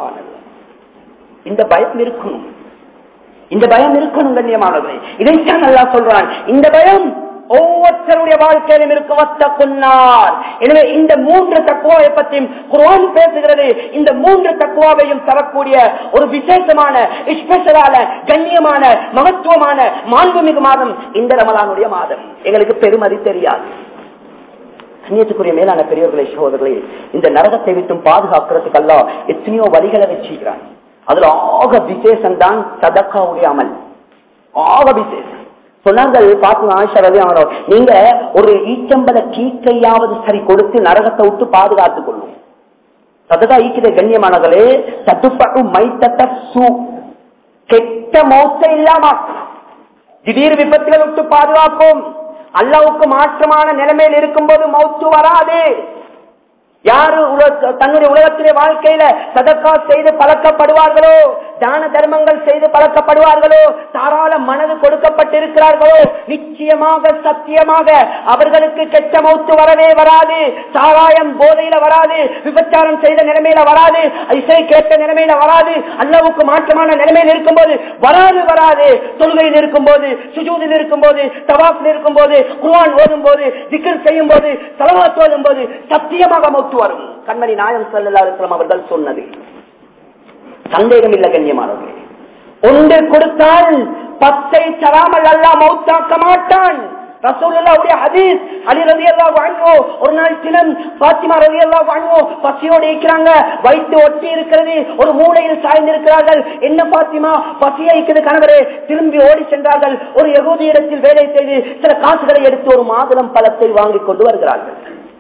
இந்த பயம் இருக்கணும் இந்த பயம் இருக்கணும் கண்ணியமானவர்களே இதைத்தான் நல்லா சொல்றான் இந்த பயம் ஒவ்வொருத்தருடைய வாழ்க்கையிலும் இருக்கும் வத்த கொன்னார் எனவே இந்த மூன்று தக்குவாவை பற்றியும் குர்ஆன் பேசுகிறது இந்த மூன்று தக்குவாவையும் தரக்கூடிய ஒரு விசேஷமான ஸ்பெஷலான கண்ணியமான மகத்துவமான மாண்புமிகு மாதம் இந்த ரமலானுடைய மாதம் எங்களுக்கு பெருமதி தெரியாது கண்ணியத்துக்குரிய மேலான பெரியவர்களை சகோதரர்களே இந்த நரகத்தை விட்டும் பாதுகாக்கிறதுக்கு அல்ல எத்தனையோ வழிகளை வச்சுக்கிறான் அதுல ஆக விசேஷம் தான் சதக்காவுடைய அமல் ஆக விசேஷம் சொன்னார்கள் பாத்துங்க ஆயிஷா ரவி அவரோ நீங்க ஒரு ஈச்சம்பல கீக்கையாவது சரி கொடுத்து நரகத்தை விட்டு பாதுகாத்துக் கொள்ளும் சதகா ஈக்கிற கண்ணியமானவர்களே தட்டுப்பட்டு மைத்தட்ட சூ கெட்ட மௌத்த இல்லாம திடீர் விபத்துகள் விட்டு பாதுகாக்கும் அல்லாவுக்கு மாற்றமான நிலைமையில் இருக்கும்போது மௌத்து வராது யாரு தன்னுடைய உலகத்திலே வாழ்க்கையில சதக்கா செய்து பழக்கப்படுவார்களோ தான தர்மங்கள் செய்து பழக்கப்படுவார்களோ தாராள மனது கொடுக்கப்பட்டிருக்கிறார்களோ நிச்சயமாக சத்தியமாக அவர்களுக்கு கெட்ட மௌத்து வரவே வராது சாராயம் போதையில வராது விபச்சாரம் செய்த நிலைமையில வராது இசை கேட்ட நிலைமையில வராது அல்லாவுக்கு மாற்றமான நிலைமையில் இருக்கும்போது வராது வராது தொழுகையில் இருக்கும்போது சுஜூதில் இருக்கும்போது தவாஃபில் இருக்கும்போது குர்ஆன் ஓதும் போது திக்கர் செய்யும் போது தலவாத் ஓதும் போது சத்தியமாக மௌத்து வரும் கண்மணி நாயம் சல்லா அலுவலம் அவர்கள் சொன்னது சந்தேகம் இல்ல கண்ணியமானவர்களே ஒன்று கொடுத்தால் பத்தை தராமல் அல்லா மௌத்தாக்க மாட்டான் ரசூலுல்லாவுடைய ஹதீஸ் அலி ரலியல்லாஹு அன்ஹு ஒரு நாள் தினம் பாத்திமா ரலியல்லாஹு அன்ஹு பசியோடு இருக்கிறாங்க வயிற்று ஒட்டி இருக்கிறது ஒரு மூலையில் சாய்ந்து இருக்கிறார்கள் என்ன பாத்திமா பசியை இருக்குது கணவரே திரும்பி ஓடி சென்றார்கள் ஒரு யகூதி இடத்தில் வேலை செய்து சில காசுகளை எடுத்து ஒரு மாதுளம் பழத்தை வாங்கி கொண்டு வருகிறார்கள்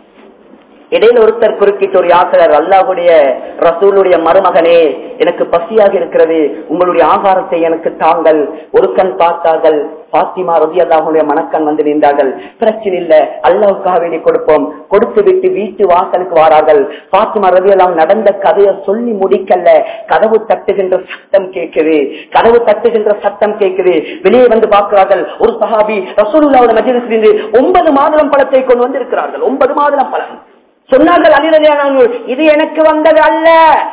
இடையில ஒருத்தர் குறுக்கிட்டு ஒரு யாத்திரர் அல்லாஹுடைய ரசூலுடைய மருமகனே எனக்கு பசியாக இருக்கிறது உங்களுடைய ஆகாரத்தை எனக்கு தாங்கள் ஒரு கண் பார்த்தார்கள் பாத்திமா ரதி அல்லாஹுடைய மனக்கண் வந்து நின்றார்கள் பிரச்சனை இல்ல அல்லாவுக்காக வேண்டி கொடுப்போம் கொடுத்து விட்டு வீட்டு வாசலுக்கு வாரார்கள் பாத்திமா ரதி எல்லாம் நடந்த கதையை சொல்லி முடிக்கல கதவு தட்டுகின்ற சத்தம் கேட்குது கதவு தட்டுகின்ற சத்தம் கேட்குது வெளியே வந்து பார்க்கிறார்கள் ஒரு சஹாபி ரசூலுல்லாவோட மஜிலிசிலிருந்து ஒன்பது மாதுளம் பழத்தை கொண்டு வந்து இருக்கிறார்கள் ஒன்பது மாதுளம் பழம் சொன்னார்கள் அலிரலியானவர்கள் இது எனக்கு வந்தது அல்ல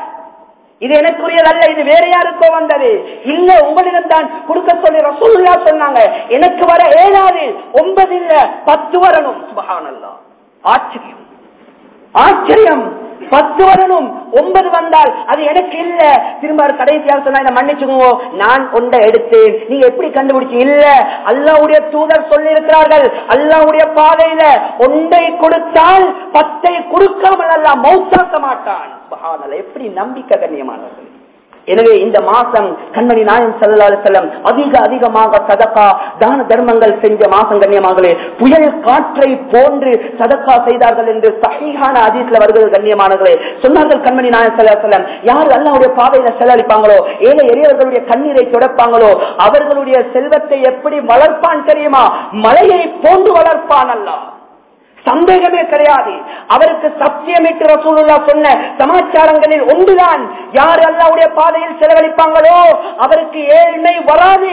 இது எனக்குரியது அல்ல இது வேற யாருக்கோ வந்தது இல்ல உங்களிடம் தான் கொடுக்க சொல்லி ரசூல்லா சொன்னாங்க எனக்கு வர ஏழாது ஒன்பது இல்ல பத்து வரணும் சுபஹானல்லா ஆச்சரியம் ஆச்சரியம் பத்து வரணும் ஒன்பது வந்தால் அது எனக்கு இல்ல திரும்ப அவர் கடைசியாக சொன்னா இதை மன்னிச்சுக்கோ நான் ஒன்றை எடுத்தேன் நீ எப்படி கண்டுபிடிச்சு இல்ல அல்லாவுடைய தூதர் சொல்லி இருக்கிறார்கள் அல்லாவுடைய பாதையில ஒன்றை கொடுத்தால் பத்தை கொடுக்காமல் அல்ல மௌத்தாக்க மாட்டான் சுபஹானல்லாஹ். எப்படி நம்பிக்கை கண்ணியமானவர்கள் எனவே இந்த மாசம் கண்மணி நாயம் சல்லா செல்லம் அதிக அதிகமாக சதக்கா தான தர்மங்கள் செஞ்ச மாசம் கண்ணியமாகலே புயல் காற்றை போன்று சதக்கா செய்தார்கள் என்று சகிகான அதீஸ்ல வருகிறது கண்ணியமானவர்களே சொன்னார்கள் கண்மணி நாயம் சல்லா செல்லம் யார் அல்லாவுடைய பாதையில செலவழிப்பாங்களோ ஏழை எளியவர்களுடைய கண்ணீரை துடைப்பாங்களோ அவர்களுடைய செல்வத்தை எப்படி வளர்ப்பான் தெரியுமா மலையை போன்று வளர்ப்பான் அல்லா சந்தேகமே கிடையாது அவருக்கு சத்தியமிட்டு ரசூலுல்லா சொன்ன சமாச்சாரங்களில் ஒன்றுதான் யார் அல்லாவுடைய பாதையில் செலவழிப்பாங்களோ அவருக்கு ஏழ்மை வராது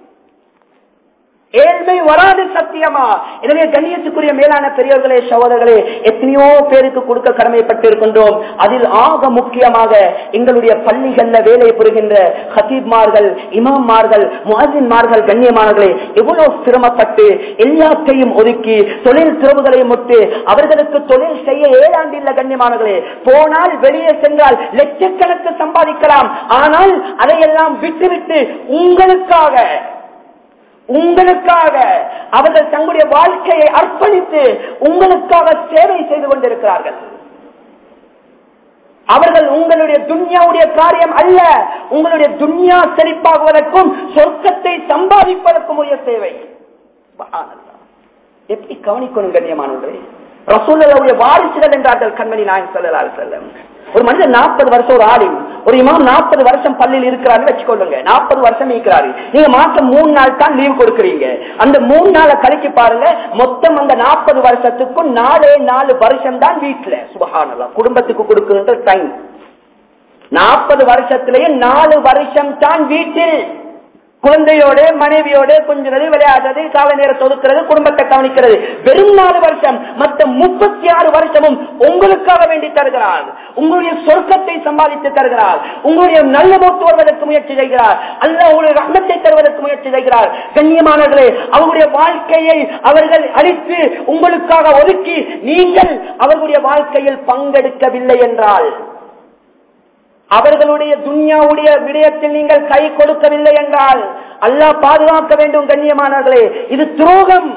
ஏழ்மை வராது சத்தியமா எனவே கண்ணியத்துக்குரிய மேலான பெரியவர்களே சகோதரர்களே எத்தனையோ பேருக்கு கொடுக்க கடமைப்பட்டு இருக்கின்றோம் அதில் ஆக முக்கியமாக எங்களுடைய பள்ளிகள்ல வேலை புரிகின்ற ஹசீப்மார்கள் இமாம்மார்கள் முஹின்மார்கள் கண்ணியமானவர்களே எவ்வளவு சிரமப்பட்டு எல்லாத்தையும் ஒதுக்கி தொழில் துறவுகளையும் முட்டு அவர்களுக்கு தொழில் செய்ய ஏழாண்டில்ல கண்ணியமானவர்களே போனால் வெளியே சென்றால் லட்சக்கணக்கு சம்பாதிக்கலாம் ஆனால் அதையெல்லாம் விட்டுவிட்டு உங்களுக்காக உங்களுக்காக அவர்கள் தங்களுடைய வாழ்க்கையை அர்ப்பணித்து உங்களுக்காக சேவை செய்து கொண்டிருக்கிறார்கள் அவர்கள் உங்களுடைய துன்யாவுடைய காரியம் அல்ல உங்களுடைய துன்யா செழிப்பாகுவதற்கும் சொர்க்கத்தை சம்பாதிப்பதற்கும் உரிய சேவை சுப்ஹானல்லாஹ். எப்படி கவனிக்கணும் கண்ணியமானவர்களே ரசூலுடைய வாரிசுகள் என்றார்கள் கண்மணி நாயன் சொல்லலாறு செல்லம் ஒரு மனிதன் நாற்பது வருஷம் ஒரு ஆலிம் ஒரு இமாம் நாற்பது வருஷம் பள்ளியில் இருக்கிறாரு வச்சுக்கொள்ளுங்க நாற்பது வருஷம் இருக்கிறாரு நீங்க மாசம் மூணு நாள் தான் லீவ் கொடுக்குறீங்க அந்த மூணு நாளை கழிச்சு பாருங்க மொத்தம் அந்த நாற்பது வருஷத்துக்கும் நாலே நாலு வருஷம் தான் வீட்டுல சுபகானலாம் குடும்பத்துக்கு கொடுக்குன்ற டைம் நாற்பது வருஷத்திலேயே நாலு வருஷம் தான் வீட்டில் குழந்தையோட மனைவியோட கொஞ்சம் விளையாடுறது கால நேரத்தை ஒதுக்குறது குடும்பத்தை கவனிக்கிறது வெறும் நாலு வருஷம் மற்ற முப்பத்தி ஆறு வருஷமும் உங்களுக்காக வேண்டி தருகிறார் உங்களுடைய சொர்க்கத்தை சம்பாதித்து தருகிறார் உங்களுடைய நல்ல மூத்து வருவதற்கு முயற்சி செய்கிறார் அல்ல உங்களுடைய ரத்னத்தை தருவதற்கு முயற்சி செய்கிறார் கண்ணியமானவர்களே அவருடைய வாழ்க்கையை அவர்கள் அழித்து உங்களுக்காக ஒதுக்கி நீங்கள் அவர்களுடைய வாழ்க்கையில் பங்கெடுக்கவில்லை என்றால் அவர்களுடைய துன்யாவுடைய விடயத்தில் நீங்கள் கை கொடுக்கவில்லை என்றால் அல்லாஹ் பாதுகாக்க வேண்டும் கண்ணியமானவர்களே இது துரோகம்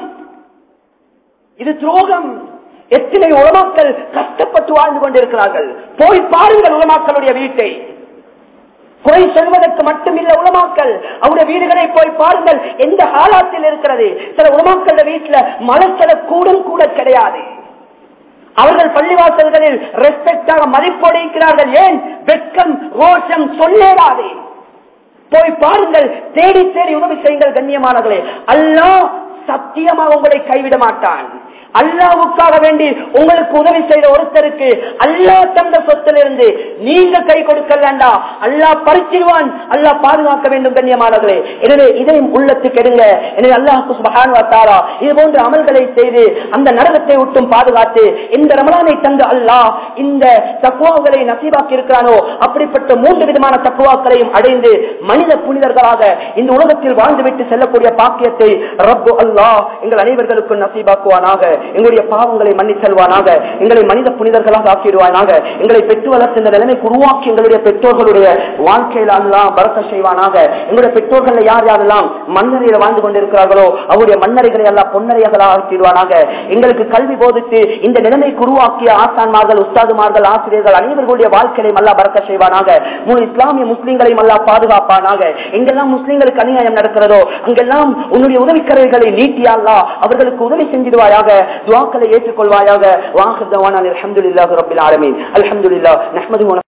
இது துரோகம் எத்தனை உலமாக்கள் கஷ்டப்பட்டு வாழ்ந்து கொண்டிருக்கிறார்கள் போய் பாருங்கள் உலமாக்களுடைய வீட்டை குறை சொல்வதற்கு மட்டுமில்ல உலமாக்கல் அவருடைய வீடுகளை போய் பாருங்கள் எந்த ஹாலாத்தில் இருக்கிறது சில உலமாக்கள வீட்டுல மலசல கூடும் கூட கிடையாது அவர்கள் பள்ளிவாசல்களில் ரெஸ்பெக்டாக மதிப்போடு இருக்கிறார்கள் ஏன் வெட்கம் ரோஷம் சொல்லேடாதே போய் பாருங்கள் தேடி தேடி உதவி செய்யுங்கள் கண்ணியமானவர்களே அல்லாஹ் சத்தியமாக உங்களை கைவிட மாட்டான் அல்லாவுக்காக வேண்டி உங்களுக்கு உதவி செய்த ஒருத்தருக்கு அல்லா தந்த சொத்திலிருந்து நீங்க கை கொடுக்கலண்டா அல்லாஹ் பறிச்சிருவான் அல்லாஹ் பாதுகாக்க வேண்டும் கண்ணியமானவர்களே எனவே இதையும் உள்ளத்துக்கு எடுங்க எனவே அல்லாஹு சுபஹானுவத்தாரா இது போன்ற அமல்களை செய்து அந்த நரகத்தை விட்டும் பாதுகாத்து இந்த ரமலானை தந்து அல்லாஹ் இந்த தக்குவாக்களை நசீபாக்கி இருக்கிறானோ அப்படிப்பட்ட மூன்று விதமான தக்குவாக்களையும் அடைந்து மனித புனிதர்களாக இந்த உலகத்தில் வாழ்ந்துவிட்டு செல்லக்கூடிய பாக்கியத்தை ரப்பு அல்லாஹ் எங்கள் அனைவர்களுக்கும் நசீபாக்குவானாக எங்களுடைய பாவங்களை மன்னிச்சல்வானாக எங்களை மனித புனிதர்களாக ஆக்கிடுவானாக எங்களை பெற்று வளர்த்த இந்த நிலைமைக்கு உருவாக்கி எங்களுடைய பெற்றோர்களுடைய வாழ்க்கையில அல்லாஹ் பரக்க செய்வானாக எங்களுடைய பெற்றோர்கள் யார் யாரெல்லாம் மண்ணறையில வாழ்ந்து கொண்டிருக்கிறார்களோ அவருடைய மண்ணறைகளை எல்லாம் பொன்னறையாக ஆக்கிடுவானாக எங்களுக்கு கல்வி போதித்து இந்த நிலைமைக்கு உருவாக்கிய ஆசான்மார்கள் உஸ்தாதுமார்கள் ஆசிரியர்கள் அனைவர்களுடைய வாழ்க்கையை அல்லா பறக்க செய்வானாக மூணு இஸ்லாமிய முஸ்லீம்களையும் அல்லா பாதுகாப்பானாக எங்கெல்லாம் முஸ்லீம்களுக்கு அநியாயம் நடக்கிறதோ அங்கெல்லாம் உன்னுடைய உதவிக்கரைகளை நீட்டியாலா அவர்களுக்கு உதவி செஞ்சிடுவாயாக துவாக்களை ஏற்றுக்கொள்வாயாக வாஹர் தவான அலமதுல்லாஹ் ரபில் ஆலமீன் அல்ஹம்துலில்லாஹ் நஹ்மது